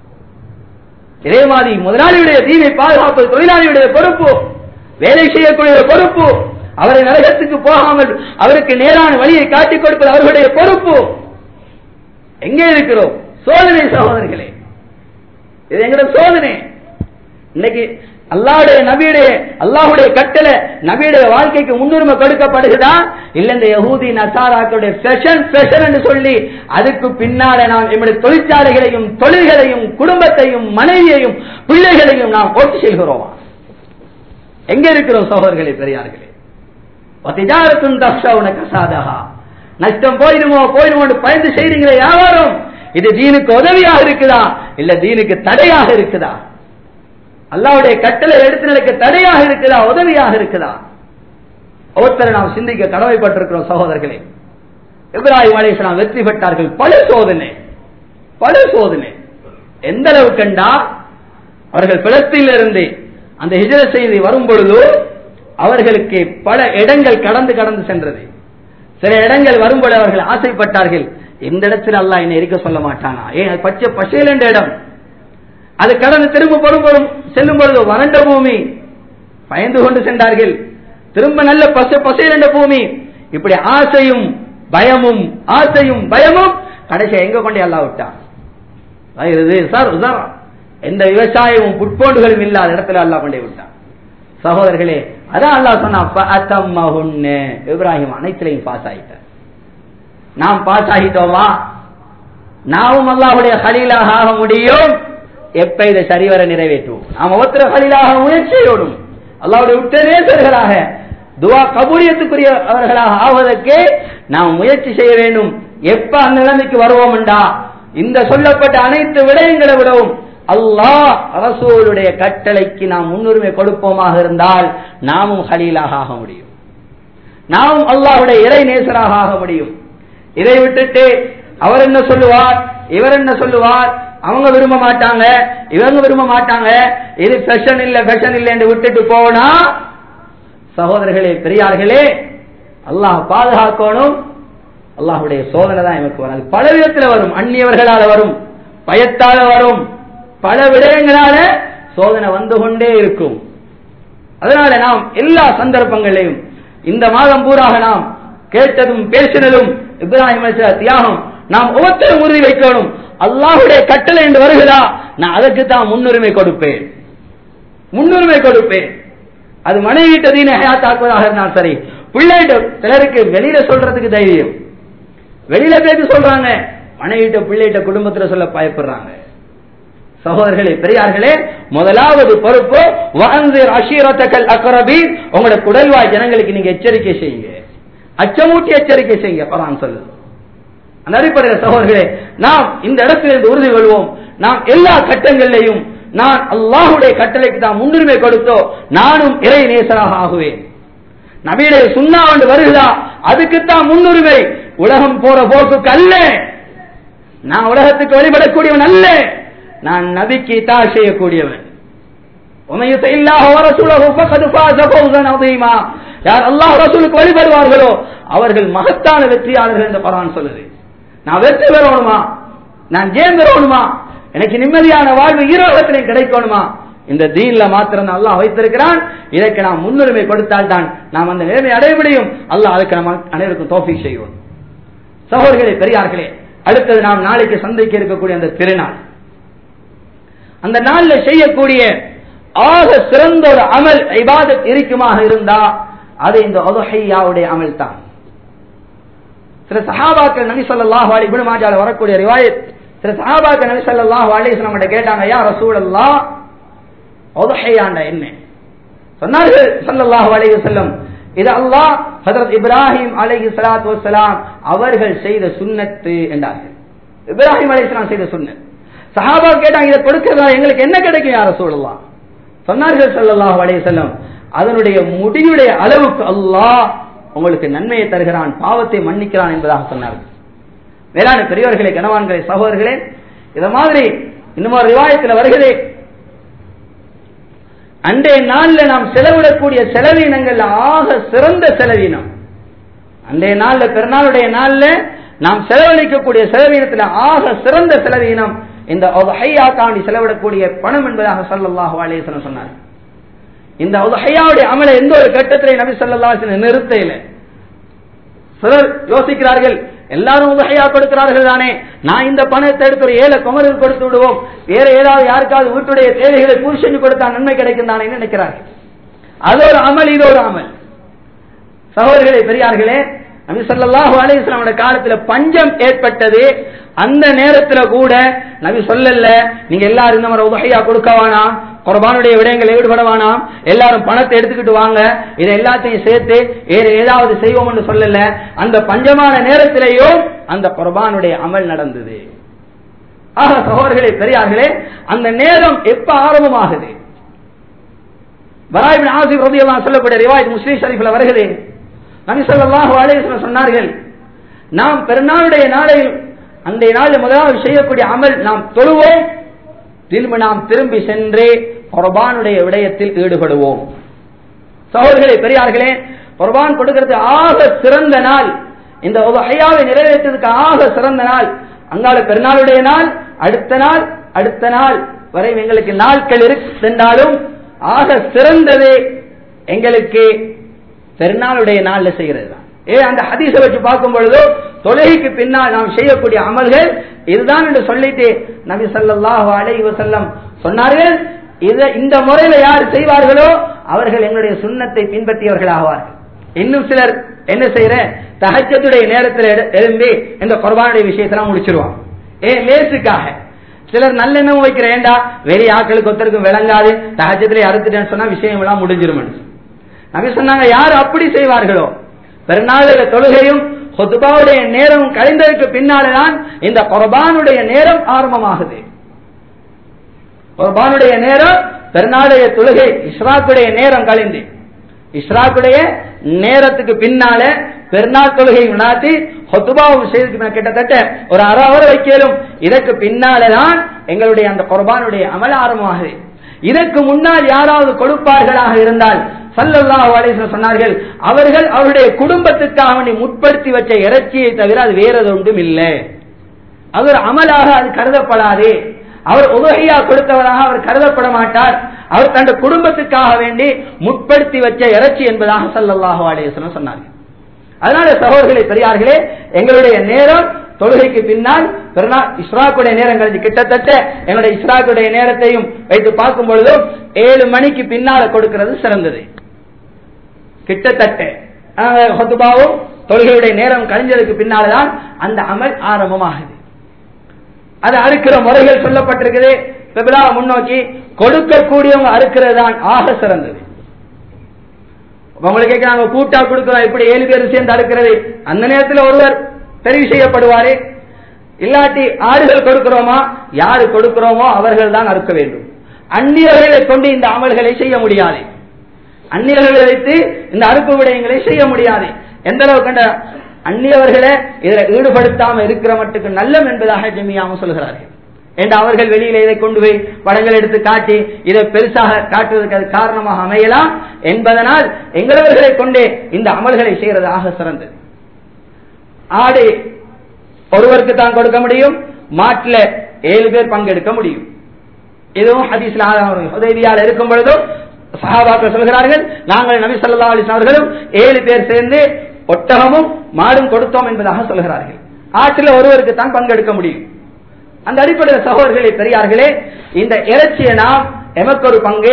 இதே மாதிரி முதலாளியுடைய தீனை பாதுகாப்பது தொழிலாளியுடைய பொறுப்பு வேலை செய்யக்கூடிய பொறுப்பு அவரை நரகத்துக்கு போகாமல் அவருக்கு நேரான வழியை காட்டிக் கொடுப்பது அவர்களுடைய பொறுப்பு எங்கே இருக்கிறோம் சோதனை சகோதரர்களே இது எங்கட சோதனை இன்னைக்கு அல்லாவுடைய நபியுடைய அல்லாஹுடைய கட்டளை நபியுடைய வாழ்க்கைக்கு முன்னுரிமை கொடுக்கப்படுகிறதா இல்ல இந்த யகூதி நசாராக்களுடைய ஃபேஷன் ஃபேஷன் என்று சொல்லி அதுக்கு பின்னால நாம் நம்முடைய தொழிற்சாலைகளையும் தொழில்களையும் குடும்பத்தையும் மனைவியையும் பிள்ளைகளையும் நாம் போட்டு செல்கிறோமா எங்க இருக்கிறோம் சகோதரர்களே பெரியார்களே வதிஜாரத்துன் தக்ஷவுன கசாதஹா நஷ்டம் போயிடுமோ போயிடுமோ பயந்து செய்றீங்களே வியாபாரம் இது தீனுக்கு உதவியாக இருக்குதா இல்ல தீனுக்கு தடையாக இருக்குதா அல்லாவுடைய கட்டளை எடுத்து நடக்க தடையாக இருக்குதா உதவியாக இருக்குதா ஒருத்தரை நாம் சிந்திக்க கடமைப்பட்டிருக்கிறோம் சகோதரர்களே இப்ராஹிம் அலைஹிஸ்ஸலாம் வெற்றி பெற்றார்கள் பல சோதனை பல சோதனை எந்த அளவு கண்டா அவர்கள் பிளத்திலிருந்து அந்த ஹிஜர செய்தி வரும் பொழுது அவர்களுக்கு பல இடங்கள் கடந்து கடந்து சென்றது சில இடங்கள் வரும்போது அவர்கள் ஆசைப்பட்டார்கள் எந்த இடத்துல அல்லாஹ் என்னை இருக்க சொல்ல மாட்டானா ஏன் அது பச்சை பசையில் என்ற இடம் அது கடந்து திரும்ப பொறுப்படும் செல்லும் பொழுது வறண்ட பூமி பயந்து கொண்டு சென்றார்கள் திரும்ப நல்ல பசை பசையில் என்ற பூமி இப்படி ஆசையும் பயமும் ஆசையும் பயமும் கடைசி எங்க கொண்டே அல்லா விட்டான் இது சார் சார் எந்த விவசாயமும் புட்போண்டுகளும் இல்லாத இடத்துல அல்லாஹ் கொண்டே விட்டான் சகோதரர்களே அதான் அல்லாஹ் சொன்னா இப்ராஹிம் அனைத்திலையும் பாஸ் ஆயிட்டார் நாம் பாஸ் ஆகிட்டோமா நாமும் அல்லாஹுடைய ஹலீலாக ஆக முடியும் எப்ப இதை சரிவர நிறைவேற்றுவோம் நாம் ஒவ்வொருத்தர ஹலீலாக முயற்சியோடும் அல்லாவுடைய உத்தரேசர்களாக துவா கபூலியத்துக்குரிய அவர்களாக ஆவதற்கு நாம் முயற்சி செய்ய வேண்டும் எப்ப அந்த நிலைமைக்கு வருவோம்டா இந்த சொல்லப்பட்ட அனைத்து விடயங்களை விடவும் அல்லாஹ் அரசோருடைய கட்டளைக்கு நாம் முன்னுரிமை கொடுப்போமாக இருந்தால் நாமும் ஹலீலாக ஆக முடியும் நாமும் அல்லாஹுடைய இறை நேசராக ஆக முடியும் இதை விட்டுட்டு அவர் என்ன சொல்லுவார் இவர் என்ன சொல்லுவார் அவங்க விரும்ப மாட்டாங்க இவங்க விரும்ப மாட்டாங்க இது ஃபெஷன் இல்ல ஃபெஷன் இல்லை என்று விட்டுட்டு போனா சகோதரர்களே பெரியார்களே அல்லாஹ் பாதுகாக்கணும் அல்லாஹுடைய சோதனை தான் எனக்கு வரும் அது பல விதத்துல வரும் அந்நியவர்களால வரும் பயத்தால வரும் பல விடயங்களால சோதனை வந்து கொண்டே இருக்கும் அதனால நாம் எல்லா சந்தர்ப்பங்களையும் இந்த மாதம் பூராக நாம் கேட்டதும் பேசினதும் இப்ராஹிம் அலைஹிஸ்ஸலாம் தியாகம் நாம் ஒவ்வொருத்தரும் உறுதி வைக்கணும் அல்லாஹுடைய கட்டளை என்று வருகிறதா நான் அதற்கு தான் முன்னுரிமை கொடுப்பேன் முன்னுரிமை கொடுப்பேன் அது மனைவிட்ட தீன ஹயாத்தாக்குவதாக இருந்தாலும் சரி பிள்ளைகிட்ட சிலருக்கு வெளியில சொல்றதுக்கு தைரியம் வெளியில பேசி சொல்றாங்க மனைவிட்ட பிள்ளைகிட்ட குடும்பத்துல சொல்ல பயப்படுறாங்க சகோதரர்களே பெரியார்களே முதலாவது பொறுப்பு வஅன்சிர் அஷீரத்தக்கல் அக்ரபீன் உங்களோட குடல்வாய் ஜனங்களுக்கு நீங்க எச்சரிக்கை செய்யுங்க அச்சமூட்டி எச்சரிக்கை செய்யுங்க குரான் சொல்லுது அந்த அடிப்படையில் சகோதரர்களே நாம் இந்த இடத்திலிருந்து உறுதி கொள்வோம் நாம் எல்லா கட்டங்களிலையும் நான் அல்லாஹுடைய கட்டளைக்கு தான் முன்னுரிமை கொடுத்தோ நானும் இறை நேசராக ஆகுவேன் நபியுடைய சுண்ணா ஒன்று வருகிறதா அதுக்குத்தான் முன்னுரிமை உலகம் போற போக்குக்கு அல்ல நான் உலகத்துக்கு வழிபடக்கூடியவன் அல்ல நான் நபிக்கு தா செய்யக்கூடியவன் யார் அல்லாஹ் ரசூலுக்கு வழிபடுவார்களோ அவர்கள் மகத்தான வெற்றியாளர்கள் என்று பரான் சொல்லுது நான் வெற்றி பெறணுமா நான் ஜெயம் பெறணுமா எனக்கு நிம்மதியான வாழ்வு ஈரோகத்திலே கிடைக்கணுமா இந்த தீன்ல மாத்திரம் அல்லாஹ் வைத்திருக்கிறான் இதற்கு நாம் முன்னுரிமை கொடுத்தால் தான் நாம் அந்த நிலைமை அடைய முடியும் அல்லாஹ் அதுக்கு நம்ம அனைவருக்கும் தோஃபிக் செய்வோம் சகோதரர்களே பெரியார்களே அடுத்தது நாம் நாளைக்கு சந்தைக்கு இருக்கக்கூடிய அந்த திருநாள் அந்த நாள்ல செய்யக்கூடிய ஆக சிறந்த ஒரு அமல் இபாதத் இருக்குமாக இருந்தா அது இந்த ஒதுஹையாவுடைய அமல் தான் சில சஹாபாக்கள் நபி ஸல்லல்லாஹு அலைஹி இப்னு மாஜால வரக்கூடிய ரிவாயத் சில சஹாபாக்கள் நபி ஸல்லல்லாஹு அலைஹி வஸல்லம் கிட்ட கேட்டாங்க யா ரசூலல்லாஹ் ஒதுஹையாண்ட என்ன சொன்னார்கள் ஸல்லல்லாஹு அலைஹி வஸல்லம் இது அல்லாஹ் ஹஜரத் இப்ராஹிம் அலைஹி ஸலாத்து வஸலாம் அவர்கள் செய்த சுன்னத்து என்றார்கள் இப்ராஹிம் அலைஹிஸ்ஸலாம் செய்த சுன்னத் சஹாபா கேட்டாங்க இதை கொடுக்கிறதா எங்களுக்கு என்ன கிடைக்கும் யார சொல்லலாம் சொன்னார்கள் ஸல்லல்லாஹு அலைஹி வஸல்லம் அதனுடைய முடியுடைய அளவுக்கு அல்லாஹ் உங்களுக்கு நன்மையை தருகிறான் பாவத்தை மன்னிக்கிறான் என்பதாக சொன்னார்கள் வேளாண் பெரியவர்களே கனவான்களே சகோதரர்களே இத மாதிரி இன்னும் ஒரு ரிவாயத்தில் வருகிறே அன்றைய நாள்ல நாம் செலவிடக்கூடிய செலவீனங்கள் ஆக சிறந்த செலவீனம் அன்றைய நாள்ல பெருநாளுடைய நாள்ல நாம் செலவழிக்கக்கூடிய செலவீனத்தில் ஆக சிறந்த செலவீனம் இந்த ஹையாக்காண்டி செலவிடக்கூடிய பணம் என்பதாக சல்லல்லாஹு அலைஹி சொன்னார் இந்த ஹையாவுடைய அமலை எந்த ஒரு கட்டத்திலே நபி சல்லா நிறுத்தையில சிலர் யோசிக்கிறார்கள் எல்லாரும் உதகையா கொடுக்கிறார்கள் தானே நான் இந்த பணத்தை எடுத்து ஒரு ஏழை குமருக்கு கொடுத்து விடுவோம் வேற ஏதாவது யாருக்காவது வீட்டுடைய தேவைகளை பூர்த்தி செஞ்சு கொடுத்தா நன்மை கிடைக்கும் தானே நினைக்கிறார்கள் அது ஒரு அமல் இது ஒரு அமல் சகோதரர்களே பெரியார்களே நபி ஸல்லல்லாஹு அலைஹி வஸல்லம் காலத்துல பஞ்சம் ஏற்பட்டது அந்த நேரத்துல கூட நபி சொல்லல நீங்க எல்லாரும் இந்த மாதிரி உதகையா கொடுக்க வேணாம் குர்பானுடைய விடயங்கள் ஈடுபட வேணாம் எல்லாரும் பணத்தை எடுத்துக்கிட்டு வாங்க இதை எல்லாத்தையும் சேர்த்து வேற ஏதாவது செய்வோம் என்று சொல்லல அந்த பஞ்சமான நேரத்திலேயும் அந்த குர்பானுடைய அமல் நடந்தது ஆக சகோதரர்களே பெரியார்களே அந்த நேரம் எப்ப ஆரம்பமாகுது பராயிபின் ஆசிப் ரதியெல்லாம் சொல்லக்கூடிய ரிவாயத் முஸ்லீம் ஷரீஃப்ல வருகிறது நபி ஸல்லல்லாஹு அலைஹி வஸல்லம் சொன்னார்கள் நாம் பெருநாளுடைய நாளையில் அந்த நாளில் முதலாவது செய்யக்கூடிய அமல் நாம் தொழுவோம் திரும்ப நாம் திரும்பி சென்று குர்பானுடைய விடயத்தில் ஈடுபடுவோம் சகோதரர்களே பெரியார்களே குர்பான் கொடுக்கிறது ஆக சிறந்த நாள் இந்த ஐயாவை நிறைவேற்றதுக்கு ஆக சிறந்த நாள் அங்கால பெருநாளுடைய நாள் அடுத்த நாள் அடுத்த நாள் வரை எங்களுக்கு நாட்கள் இருந்தாலும் ஆக சிறந்தது எங்களுக்கு பெருநாளுடைய நாள்ல செய்கிறது தான் ஏ அந்த ஹதீஸை வச்சு பார்க்கும் பொழுதோ தொழுகைக்கு பின்னால் நாம் செய்யக்கூடிய அமல்கள் இதுதான் என்று சொல்லிட்டு நபி ஸல்லல்லாஹு அலைஹி வஸல்லம் சொன்னார்கள் இத இந்த முறையில யார் செய்வார்களோ அவர்கள் எங்களுடைய சுண்ணத்தை பின்பற்றியவர்கள் ஆவார்கள் இன்னும் சிலர் என்ன செய்யற தஹஜத்துடைய நேரத்தில் எழும்பி இந்த குர்பானுடைய விஷயத்தெல்லாம் முடிச்சிருவாங்க ஏ லேசுக்காக சிலர் நல்லெண்ணம் வைக்கிற ஏண்டா வெளி ஆட்களுக்கு ஒருத்தருக்கும் விளங்காது தஹஜத்திலே அறுத்துட்டேன்னு சொன்னா விஷயம் எல்லாம் முடிஞ்சிரும் நபி சொன்னாங்க யார் அப்படி செய்வார்களோ பெருநாளுடைய தொழுகையும் ஹொத்துபாவுடைய நேரம் கழிந்ததற்கு பின்னால்தான் இந்த குர்பானுடைய நேரம் ஆரம்பமாகுது குர்பானுடைய நேரம் பெருநாளுடைய தொழுகை இஸ்ராக்குடைய நேரம் கழிந்து இஸ்ராக்குடைய நேரத்துக்கு பின்னால பெருநாள் தொழுகை நாட்டி ஹொத்துபாவும் செய்து கிட்டத்தட்ட ஒரு அரை அவர் வைக்கலும் இதற்கு பின்னால்தான் எங்களுடைய அந்த குர்பானுடைய அமல் ஆரம்பமாகுது இதற்கு முன்னால் யாராவது கொடுப்பார்களாக இருந்தால் சல்லல்லாஹு அலைஹி சொன்னார்கள் அவர்கள் அவருடைய குடும்பத்துக்காக வேண்டி முற்படுத்தி வச்ச இறைச்சியை தவிர அது வேற ஒன்றும் இல்லை அது ஒரு அமலாக அது கருதப்படாது அவர் உதகையா கொடுத்தவராக அவர் கருதப்பட மாட்டார் அவர் தன் குடும்பத்துக்காக வேண்டி முற்படுத்தி வச்ச இறைச்சி என்பதாக சல்லல்லாஹு அலைஹி சொன்னார்கள் அதனால சகோதரர்களே பெரியார்களே எங்களுடைய நேரம் தொழுகைக்கு பின்னால் இஸ்ராக்குடைய நேரம் கழிஞ்சு கிட்டத்தட்ட எங்களுடைய இஸ்ராக்குடைய நேரத்தையும் வைத்து பார்க்கும் பொழுதும் ஏழு மணிக்கு பின்னால கொடுக்கிறது சிறந்தது கிட்டத்தட்ட ஹொத்துபாவும் தொழுகையுடைய நேரம் கழிஞ்சதுக்கு பின்னால்தான் அந்த அமல் ஆரம்பமாகுது அது அறுக்கிற முறைகள் சொல்லப்பட்டிருக்குது முன்னோக்கி கொடுக்கக்கூடியவங்க அறுக்கிறது தான் ஆக சிறந்தது உங்களுக்கு கேட்கிறாங்க கூட்டா கொடுக்கிறோம் இப்படி ஏழு பேர் சேர்ந்து அறுக்கிறது அந்த நேரத்தில் ஒருவர் தெரிவு செய்யப்படுவாரே இல்லாட்டி ஆடுகள் கொடுக்கிறோமா யாரு கொடுக்கிறோமோ அவர்கள் தான் அறுக்க வேண்டும் அந்நியர்களை கொண்டு இந்த அமல்களை செய்ய முடியாது அந்நியர்களை வைத்து இந்த அறுப்பு விடயங்களை செய்ய முடியாது எந்த அளவு கண்ட அந்நியவர்களை இதில் ஈடுபடுத்தாம இருக்கிற மட்டுக்கு நல்லம் என்பதாக ஜெமியாம சொல்கிறார்கள் என்று அவர்கள் வெளியில இதை கொண்டு போய் படங்கள் எடுத்து காட்டி இதை பெருசாக காட்டுவதற்கு அது காரணமாக அமையலாம் என்பதனால் எங்களவர்களை கொண்டே இந்த அமல்களை செய்யறதாக சிறந்தது ஆடு ஒருவருக்கு தான் கொடுக்க முடியும் மாட்டுல ஏழு பேர் பங்கெடுக்க முடியும் இதுவும் ஹதீஸ்ல உதவியால் இருக்கும் பொழுதும் சஹாபாக்கள் சொல்கிறார்கள் நாங்கள் நபி சொல்லா அலிஸ் அவர்களும் ஏழு பேர் சேர்ந்து ஒட்டகமும் மாடும் கொடுத்தோம் என்பதாக சொல்கிறார்கள் ஆற்றில் ஒருவருக்கு தான் பங்கெடுக்க முடியும் அந்த அடிப்படையில் சகோதரர்களே பெரியார்களே இந்த இறைச்சியை நாம் எமக்கு ஒரு பங்கு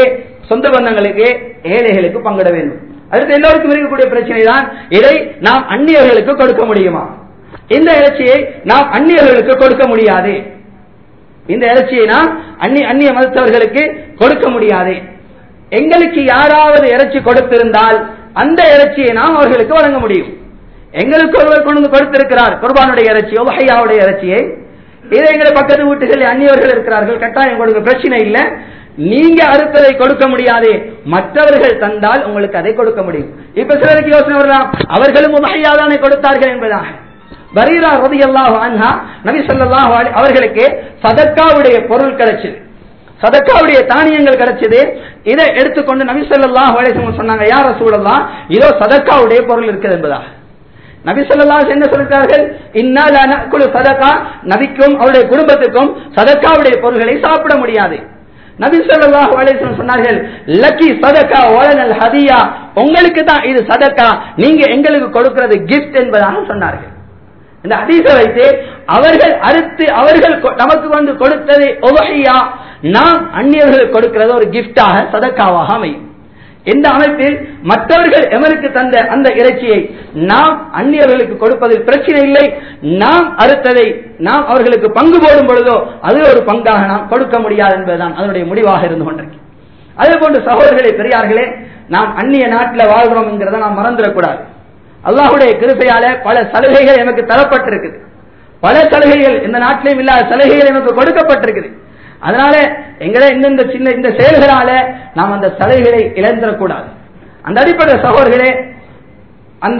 சொந்த பந்தங்களுக்கு ஏழைகளுக்கு பங்கிட வேண்டும் அடுத்து எல்லோருக்கும் இருக்கக்கூடிய பிரச்சனை தான் இதை நாம் அந்நியர்களுக்கு கொடுக்க முடியுமா இந்த இறைச்சியை நாம் அந்நியர்களுக்கு கொடுக்க முடியாது இந்த இறைச்சியை நாம் அந்நிய அந்நிய மதத்தவர்களுக்கு கொடுக்க முடியாது எங்களுக்கு யாராவது இறைச்சி கொடுத்திருந்தால் அந்த இறைச்சியை நாம் அவர்களுக்கு வழங்க முடியும் எங்களுக்கு ஒருவர் கொண்டு வந்து கொடுத்திருக்கிறார் குர்பானுடைய இறைச்சியோ வகையாவுடைய இறைச்சியை இதை எங்களை பக்கத்து வீட்டுகளில் அந்நியவர்கள் இருக்கிறார்கள் கட்டாயம் கொடுக்க பிரச்சனை இல்லை நீங்க அறுத்ததை கொடுக்க முடியாது மற்றவர்கள் தந்தால் உங்களுக்கு அதை கொடுக்க முடியும் இப்ப சிலருக்கு யோசனை வரலாம் அவர்களும் உபகையாதானே கொடுத்தார்கள் என்பதாக பரீரா ரதி அல்லாஹ் அன்ஹா நபி ஸல்லல்லாஹு அலைஹி அவர்களுக்கு சதக்காவுடைய பொருள் கிடைச்சது சதக்காவுடைய தானியங்கள் கிடைச்சது இதை எடுத்துக்கொண்டு நபி ஸல்லல்லாஹு அலைஹி வஸல்லம் சொன்னாங்க யா ரசூலல்லாஹ் இதோ சதக்காவுடைய பொருள் இருக்குது என்பதாக நபி ஸல்லல்லாஹு என்ன சொல்கிறார்கள் இன்னா லா நஅகுலு சதகா நபிக்கும் அவருடைய குடும்பத்துக்கும் சதக்காவுடைய பொருள்களை சாப்பிட முடியாது நபி ஸல்லல்லாஹு அலைஹி வஸல்லம் சொன்னார்கள் லக்கி சதகா வலனல் ஹதியா உங்களுக்கு தான் இது சதக்கா நீங்க எங்களுக்கு கொடுக்கிறது கிஃப்ட் என்பதாக சொன்னார்கள் இந்த ஹதீஸை வைத்து அவர்கள் அறுத்து அவர்கள் கொ- நமக்கு வந்து கொடுத்ததை ஒவகையா நாம் அந்நியர்களுக்கு கொடுக்கிறது ஒரு கிஃப்டாக சதக்காவாக அமையும் இந்த அமைப்பில் மற்றவர்கள் எமனுக்கு தந்த அந்த இறைச்சியை நாம் அந்நியர்களுக்கு கொடுப்பதில் பிரச்சனை இல்லை நாம் அறுத்ததை நாம் அவர்களுக்கு பங்கு போடும் பொழுதோ அது ஒரு பங்காக நாம் கொடுக்க முடியாது என்பதுதான் அதனுடைய முடிவாக இருந்து கொண்டிருக்கு அதே போன்று சகோதரர்களே பெரியார்களே நாம் அந்நிய நாட்டில் வாழ்கிறோம் என்கிறத நாம் மறந்துடக்கூடாது அல்லாஹுடைய கிருபையால பல சலுகைகள் எனக்கு தரப்பட்டிருக்குது பல சலுகைகள் இந்த நாட்டிலும் இல்லாத சலுகைகள் எனக்கு கொடுக்கப்பட்டிருக்குது அதனால எங்களை இந்த சின்ன இந்த செயல்களால நாம் அந்த சலுகைகளை இழந்துடக்கூடாது அந்த அடிப்படை சகோதரர்களே அந்த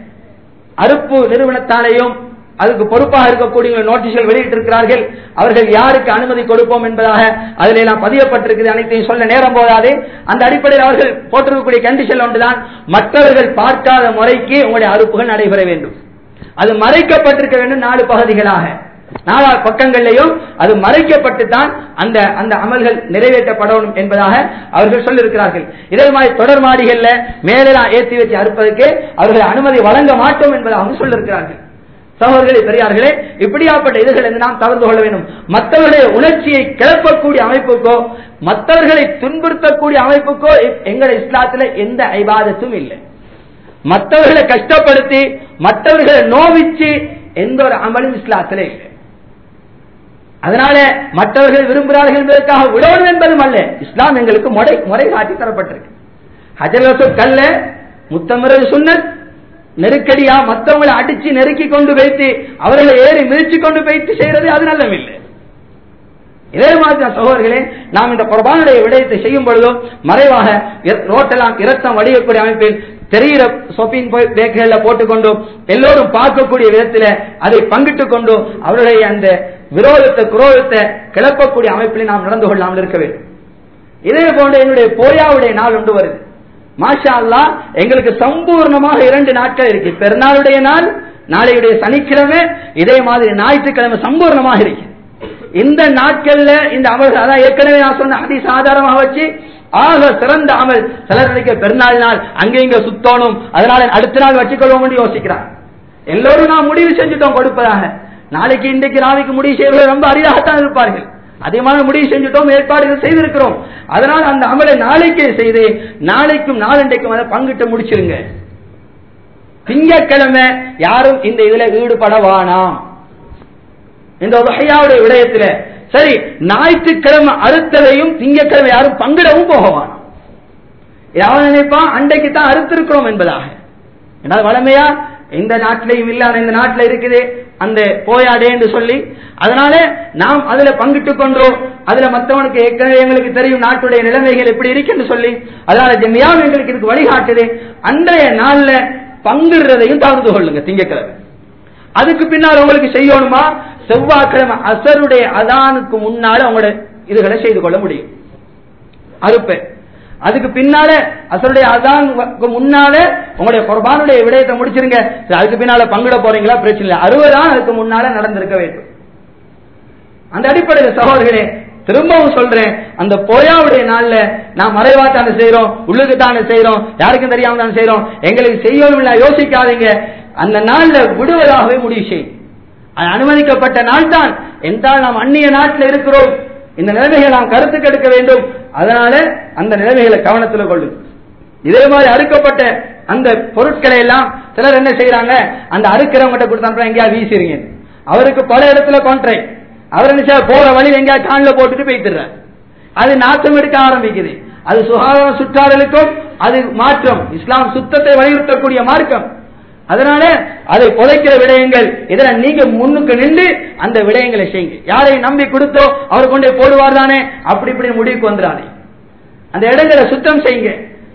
அறுப்பு நிறுவனத்தாலேயும் அதுக்கு பொறுப்பாக இருக்கக்கூடிய நோட்டீஸ்கள் வெளியிட்டிருக்கிறார்கள் அவர்கள் யாருக்கு அனுமதி கொடுப்போம் என்பதாக அதில் எல்லாம் பதியப்பட்டிருக்கிறது அனைத்தையும் சொல்ல நேரம் போதாது அந்த அடிப்படையில் அவர்கள் போட்டிருக்கக்கூடிய கண்டிஷன் ஒன்றுதான் மற்றவர்கள் பார்க்காத முறைக்கு உங்களுடைய அறுப்புகள் நடைபெற வேண்டும் அது மறைக்கப்பட்டிருக்க வேண்டும் நாலு பகுதிகளாக நாலா பக்கங்களிலையும் அது மறைக்கப்பட்டு தான் அந்த அந்த அமல்கள் நிறைவேற்றப்படணும் என்பதாக அவர்கள் சொல்லியிருக்கிறார்கள் இதே மாதிரி தொடர் மாடிகள்ல மேலெல்லாம் ஏற்றி வச்சு அறுப்பதற்கு அவர்கள் அனுமதி வழங்க மாட்டோம் என்பதாக சொல்லியிருக்கிறார்கள் சகோதரர்களே பெரியார்களே இப்படியாப்பட்ட இதுகள் என்று நாம் தவிர்த்து கொள்ள வேண்டும் மற்றவர்களுடைய உணர்ச்சியை கிளப்பக்கூடிய அமைப்புக்கோ மற்றவர்களை துன்புறுத்தக்கூடிய அமைப்புக்கோ எ- எங்கள் இஸ்லாத்துல எந்த ஐபாதத்தும் இல்லை மற்றவர்களை கஷ்டப்படுத்தி மற்றவர்களை நோவிச்சு எந்த ஒரு அமலும் இஸ்லாத்திலே இல்லை அதனால மற்றவர்கள் விரும்புகிறார்கள் என்பதற்காக விடணும் என்பதும் அல்ல இஸ்லாம் எங்களுக்கு முறை முறை காட்டி தரப்பட்டிருக்கு ஹஜர் கல்ல முத்தமிறது சுன்னத் நெருக்கடியா மற்றவங்களை அடிச்சு நெருக்கி கொண்டு வைத்து அவர்களை ஏறி மிதிச்சு கொண்டு வைத்து செய்யறது அது நல்லமில்லை இதே மாதிரி தான் சகோதரர்களே நாம் இந்த குர்பானுடைய விடயத்தை செய்யும் பொழுதும் மறைவாக இர- ரோட்டெல்லாம் இரத்தம் வடியக்கூடிய அமைப்பில் தெரிகிற சொப்பிங் பேக்குகள்ல போட்டுக்கொண்டு எல்லோரும் பார்க்கக்கூடிய விதத்தில் அதை பங்கிட்டுக் கொண்டு அவருடைய அந்த விரோதத்தை குரோதத்தை கிளப்பக்கூடிய அமைப்பில் நாம் நடந்து கொள்ளாமல் இருக்க வேண்டும் இதே போன்று என்னுடைய போயாவுடைய நாள் ஒன்று வருது மாஷா அல்லாஹ் எங்களுக்கு சம்பூர்ணமாக இரண்டு நாட்கள் இருக்கு பெருநாளுடைய நாள் நாளையுடைய சனிக்கிழமை இதே மாதிரி ஞாயிற்றுக்கிழமை சம்பூர்ணமாக இருக்கு இந்த நாட்கள்ல இந்த அமல் அதான் ஏற்கனவே நான் சொன்ன ஹதீஸ் ஆதாரமாக வச்சு ஆக சிறந்த அமல் சிலர் நினைக்க பெருநாள் நாள் அங்க இங்க சுத்தணும் அதனால அடுத்த நாள் வச்சுக்கொள்வோம் என்று யோசிக்கிறான் எல்லோரும் நான் முடிவு செஞ்சுட்டோம் கொடுப்பதாக நாளைக்கு இன்றைக்கு நாளைக்கு முடிவு செய்வர்கள் ரொம்ப அரிதாகத்தான் இருப்பார்கள் அதிகமான முடிவு செஞ்சுட்டோம் ஏற்பாடுகள் செய்திருக்கிறோம் அதனால் அந்த அமலை நாளைக்கே செய்து நாளைக்கும் நாளண்டைக்கும் அதை பங்கிட்டு முடிச்சிருங்க திங்கட்கிழமை யாரும் இந்த இதுல ஈடுபட வேணாம் இந்த வகையாவுடைய விடயத்துல சரி ஞாயிற்றுக்கிழமை அறுத்ததையும் திங்கட்கிழமை யாரும் பங்கிடவும் போக வேணாம் யாரும் நினைப்பான் அன்றைக்கு தான் அறுத்திருக்கிறோம் என்பதாக என்னால் வளமையா இந்த நாட்டிலையும் இல்ல ஆனா இந்த நாட்டில் இருக்குது அந்த போயாடே என்று சொல்லி அதனால நாம் அதுல பங்கிட்டுக் கொண்டோம் அதுல மற்றவனுக்கு ஏற்கனவே எங்களுக்கு தெரியும் நாட்டுடைய நிலைமைகள் எப்படி இருக்குன்னு சொல்லி அதனால ஜெமியாவும் எங்களுக்கு இதுக்கு வழிகாட்டுது அன்றைய நாள்ல பங்கிடுறதையும் தவிர்த்து கொள்ளுங்க திங்கட்கிழமை அதுக்கு பின்னால் உங்களுக்கு செய்யணுமா செவ்வாய்க்கிழமை அசருடைய அதானுக்கு முன்னால உங்களோட இதுகளை செய்து கொள்ள முடியும் அறுப்பை அதுக்கு பின்னால அசருடைய அதான் முன்னால உங்களுடைய குர்பானுடைய விடயத்தை முடிச்சிருங்க சரி, அதுக்கு பின்னால பங்கிட போறீங்களா பிரச்சனை இல்லை அறுபதான் அதுக்கு முன்னால நடந்திருக்க வேண்டும் அந்த அடிப்படையில் சகோதரர்களே திரும்பவும் சொல்றேன் அந்த போயாவுடைய நாள்ல நாம் மறைவா தானே செய்யறோம் உள்ளுக்கு தானே செய்யறோம் யாருக்கும் தெரியாம தானே செய்யறோம் எங்களுக்கு செய்யணும் இல்ல யோசிக்காதீங்க அந்த நாள்ல விடுவதாகவே முடிவு செய்யும் அது அனுமதிக்கப்பட்ட நாள் தான் என்றால் நாம் அந்நிய நாட்டில் இருக்கிறோம் இந்த நிலைமையை நாம் கருத்துக்கு எடுக்க வேண்டும் அதனால அந்த நிலைமைகளை கவனத்தில் கொள்ளும் இதே மாதிரி அறுக்கப்பட்ட அந்த பொருட்களை எல்லாம் சிலர் என்ன செய்யறாங்க அந்த அறுக்கிறவங்கிட்ட கொடுத்தா எங்கேயாவது வீசிடுங்க அவருக்கு பல இடத்துல கான்ட்ராக்ட் அவர் என்ன செய்ய போற வழி எங்கேயாவது காணில் போட்டுட்டு போய்த்துறாரு அது நாட்டம் எடுக்க ஆரம்பிக்குது அது சுகாதார சுற்றாடலுக்கும் அது மாற்றம் இஸ்லாம் சுத்தத்தை வலியுறுத்தக்கூடிய மார்க்கம் அதனால அதை புதைக்கிற விடயங்கள் இதுல நீங்க முன்னுக்கு நின்று அந்த விடயங்களை செய்யுங்க யாரை நம்பி கொடுத்தோ அவர் கொண்டே போடுவார் தானே அப்படி இப்படி முடிவுக்கு வந்துடாதே அந்த இடங்களை சுத்தம் செய்யுங்க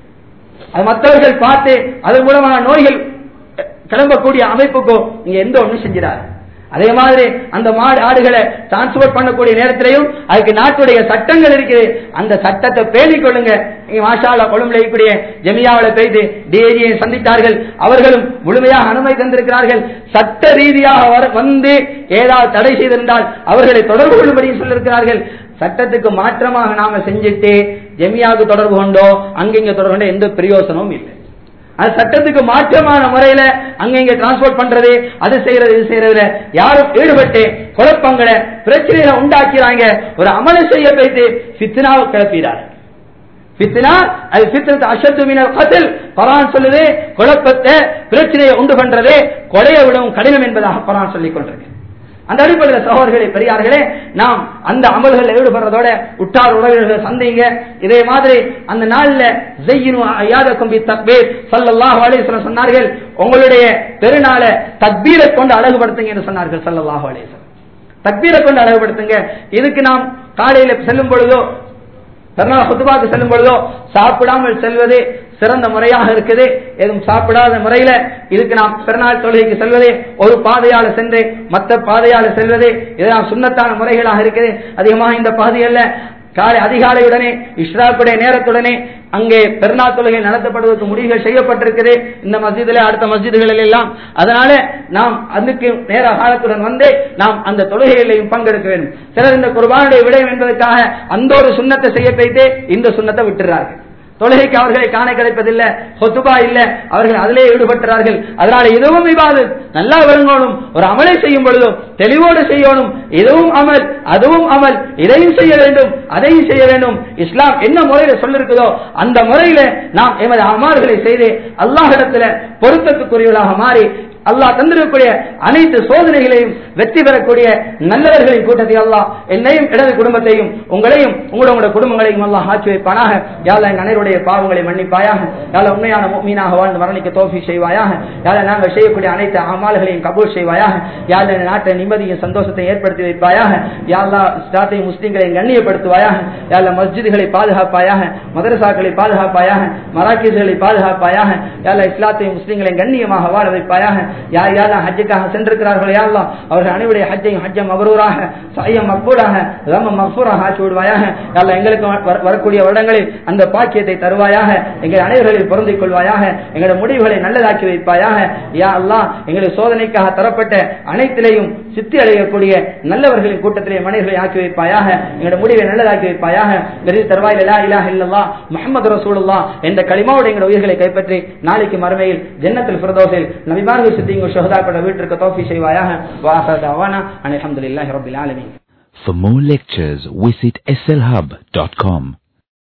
அது மற்றவர்கள் பார்த்து அதன் மூலமாக நோய்கள் கிளம்பக்கூடிய அமைப்புக்கோ நீங்க எந்த ஒன்றும் செஞ்சிடாது அதே மாதிரி அந்த மாடு ஆடுகளை டிரான்ஸ்போர்ட் பண்ணக்கூடிய நேரத்திலையும் அதுக்கு நாட்டுடைய சட்டங்கள் இருக்குது அந்த சட்டத்தை பேணிக் கொள்ளுங்க நீங்க மாஷால கொழும்புல இருக்கக்கூடிய ஜெமியாவில் போய்த்து டிஏஜியை சந்தித்தார்கள் அவர்களும் முழுமையாக அனுமதி தந்திருக்கிறார்கள் சட்ட ரீதியாக வர- வந்து ஏதாவது தடை செய்திருந்தால் அவர்களை தொடர்பு கொள்ளும்படி சொல்லியிருக்கிறார்கள் சட்டத்துக்கு மாற்றமாக நாம செஞ்சுட்டு ஜெமியாவுக்கு தொடர்பு கொண்டோ அங்கிங்க தொடர்பு கொண்டோ எந்த பிரயோசனமும் இல்லை அது சட்டத்துக்கு மாற்றமான முறையில அங்க இங்க டிரான்ஸ்போர்ட் பண்றது அது செய்யறது இது செய்யறதுல யாரும் ஈடுபட்டு குழப்பங்களை பிரச்சனைகளை உண்டாக்கிறாங்க ஒரு அமல செய்ய போயிட்டு ஃபித்னாவை கிளப்பிடாரு ஃபித்னா அது ஃபித்னத் அஷத்து மினல் கத்ல் குர்ஆன் சொல்லுது குழப்பத்தை பிரச்சனையை உண்டு பண்றது கொலையை விடவும் கடினம் என்பதாக குர்ஆன் சொல்லிக் கொண்டிருக்கு அந்த அடிப்படையில் சகோதரர்களே பெரியார்களே நாம் அந்த அமல்களில் ஈடுபடுறதோட உற்றார் உறவினர்களை சந்திங்க இதே மாதிரி அந்த நாள்ல ஜெய்யினு ஐயாதக்கும் பி தக்பீர் ஸல்லல்லாஹு அலைஹி வஸல்லம் சொன்னார்கள் உங்களுடைய பெருநாளை தக்பீரை கொண்டு அழகுபடுத்துங்க என்று சொன்னார்கள் ஸல்லல்லாஹு அலைஹி வஸல்லம் தக்பீரை கொண்டு அழகுபடுத்துங்க இதுக்கு நாம் காலையில செல்லும் பொழுதோ பெருநாள் குத்துபாக்கு செல்லும் பொழுதோ சாப்பிடாமல் செல்வது சிறந்த முறையாக இருக்குது எதுவும் சாப்பிடாத முறையில இதுக்கு நாம் பெருநாள் தொழுகைக்கு செல்வது ஒரு பாதையால சென்று மற்ற பாதையால செல்வது இதெல்லாம் சுண்ணத்தான முறைகளாக இருக்குது அதிகமாக இந்த பகுதிகளில் காலை அதிகாலையுடனே இஷ்ராக்குடைய நேரத்துடனே அங்கே பெருநாள் தொழுகை நடத்தப்படுவதற்கு முடிவுகள் செய்யப்பட்டிருக்குது இந்த மஸ்ஜிதில் அடுத்த மஸ்ஜிதுகளில் எல்லாம் அதனால நாம் அதுக்கு நேர காலத்துடன் வந்து நாம் அந்த தொழுகைகளையும் பங்கெடுக்க வேண்டும் சிலர் இந்த குர்பானுடைய விடயம் என்பதற்காக அந்த ஒரு சுண்ணத்தை செய்ய போயிட்டு இந்த சுண்ணத்தை விட்டுறார்கள் தொழுகைக்கு அவர்களை காண கிடைப்பதில்லை சொத்துபா இல்ல அவர்கள் அதிலே ஈடுபட்டார்கள் அதனால இதுவும் விவாது நல்லா விளங்கணும் ஒரு அமலை செய்யும் பொழுதோ தெளிவோடு செய்யணும் இதுவும் அமல் அதுவும் அமல் இதையும் செய்ய வேண்டும் அதையும் செய்ய வேண்டும் இஸ்லாம் என்ன முறையில சொல்லிருக்குதோ அந்த முறையில நாம் எமது அமால்களை செய்து அல்லாஹிடத்துல பொருத்தத்துக்குரியவர்களாக மாறி அல்லாஹ் தந்திருக்கக்கூடிய அனைத்து சோதனைகளையும் வெற்றி பெறக்கூடிய நல்லவர்களின் கூட்டத்தை அல்லாஹ் என்னையும் இடது குடும்பத்தையும் உங்களையும் உங்களோட குடும்பங்களையும் அல்லாஹ் ஆட்சி வைப்பானாக யாழ் எங்கள் அனைவருடைய பாவங்களை மன்னிப்பாயாக யாழ் உண்மையான மீனாக வாழ்ந்து மரணிக்க தோஃபி செய்வாயாக யாழ் நாங்கள் செய்யக்கூடிய அனைத்து அமால்களையும் கபூல் செய்வாயாக யாழ் இந்த நாட்டை நிம்மதியும் சந்தோஷத்தை ஏற்படுத்தி வைப்பாயாக யாழ்லா இஸ்லாத்தையும் முஸ்லிம்களையும் கண்ணியப்படுத்துவாயாக யாழ் மஸ்ஜிதுகளை பாதுகாப்பாயாக மதரசாக்களை பாதுகாப்பாயாக மராக்கீஸ்களை பாதுகாப்பாயாக யாழ் இஸ்லாத்தையும் முஸ்லிம்களையும் கண்ணியமாக வாழ வைப்பாயாக யார் யாரெல்லாம் ஹஜ்ஜுக்காக சென்றிருக்கிறார்களோ யாரெல்லாம் அவர்கள் அனைவருடைய ஹஜ்ஜையும் ஹஜ்ஜம் மபரூராக சையம் மக்பூராக ரம மக்பூராக ஆக்கி விடுவாயாக யாரெல்லாம் எங்களுக்கு வர- வரக்கூடிய வருடங்களில் அந்த பாக்கியத்தை தருவாயாக எங்கள் அனைவர்களில் பொருந்திக் கொள்வாயாக எங்களுடைய முடிவுகளை நல்லதாக்கி வைப்பாயாக யா அல்லாஹ் எங்களுக்கு சோதனைக்காக தரப்பட்ட அனைத்திலையும் சித்தி அடையக்கூடிய நல்லவர்களின் கூட்டத்திலே மனிதர்களை ஆக்கி வைப்பாயாக எங்களுடைய முடிவை நல்லதாக்கி வைப்பாயாக வெறி தருவாயில் லா இலாஹ இல்லல்லாஹ் முஹம்மது ரசூலுல்லாஹ் என்ற களிமாவோட எங்களுடைய உயிர்களை கைப்பற்றி நாளைக்கு மறுமையில் ஜன்னத்தில் ஃபிர்தௌஸில் நபிமார்கள் சித்திங்க ஷஹதாக்களோட வீட்டிற்கு தௌஃபி செய்வாயாக வாஹர் தவானா அல்ஹம்துலில்லாஹி ரப்பில் ஆலமீன் For more lectures, visit slhub.com.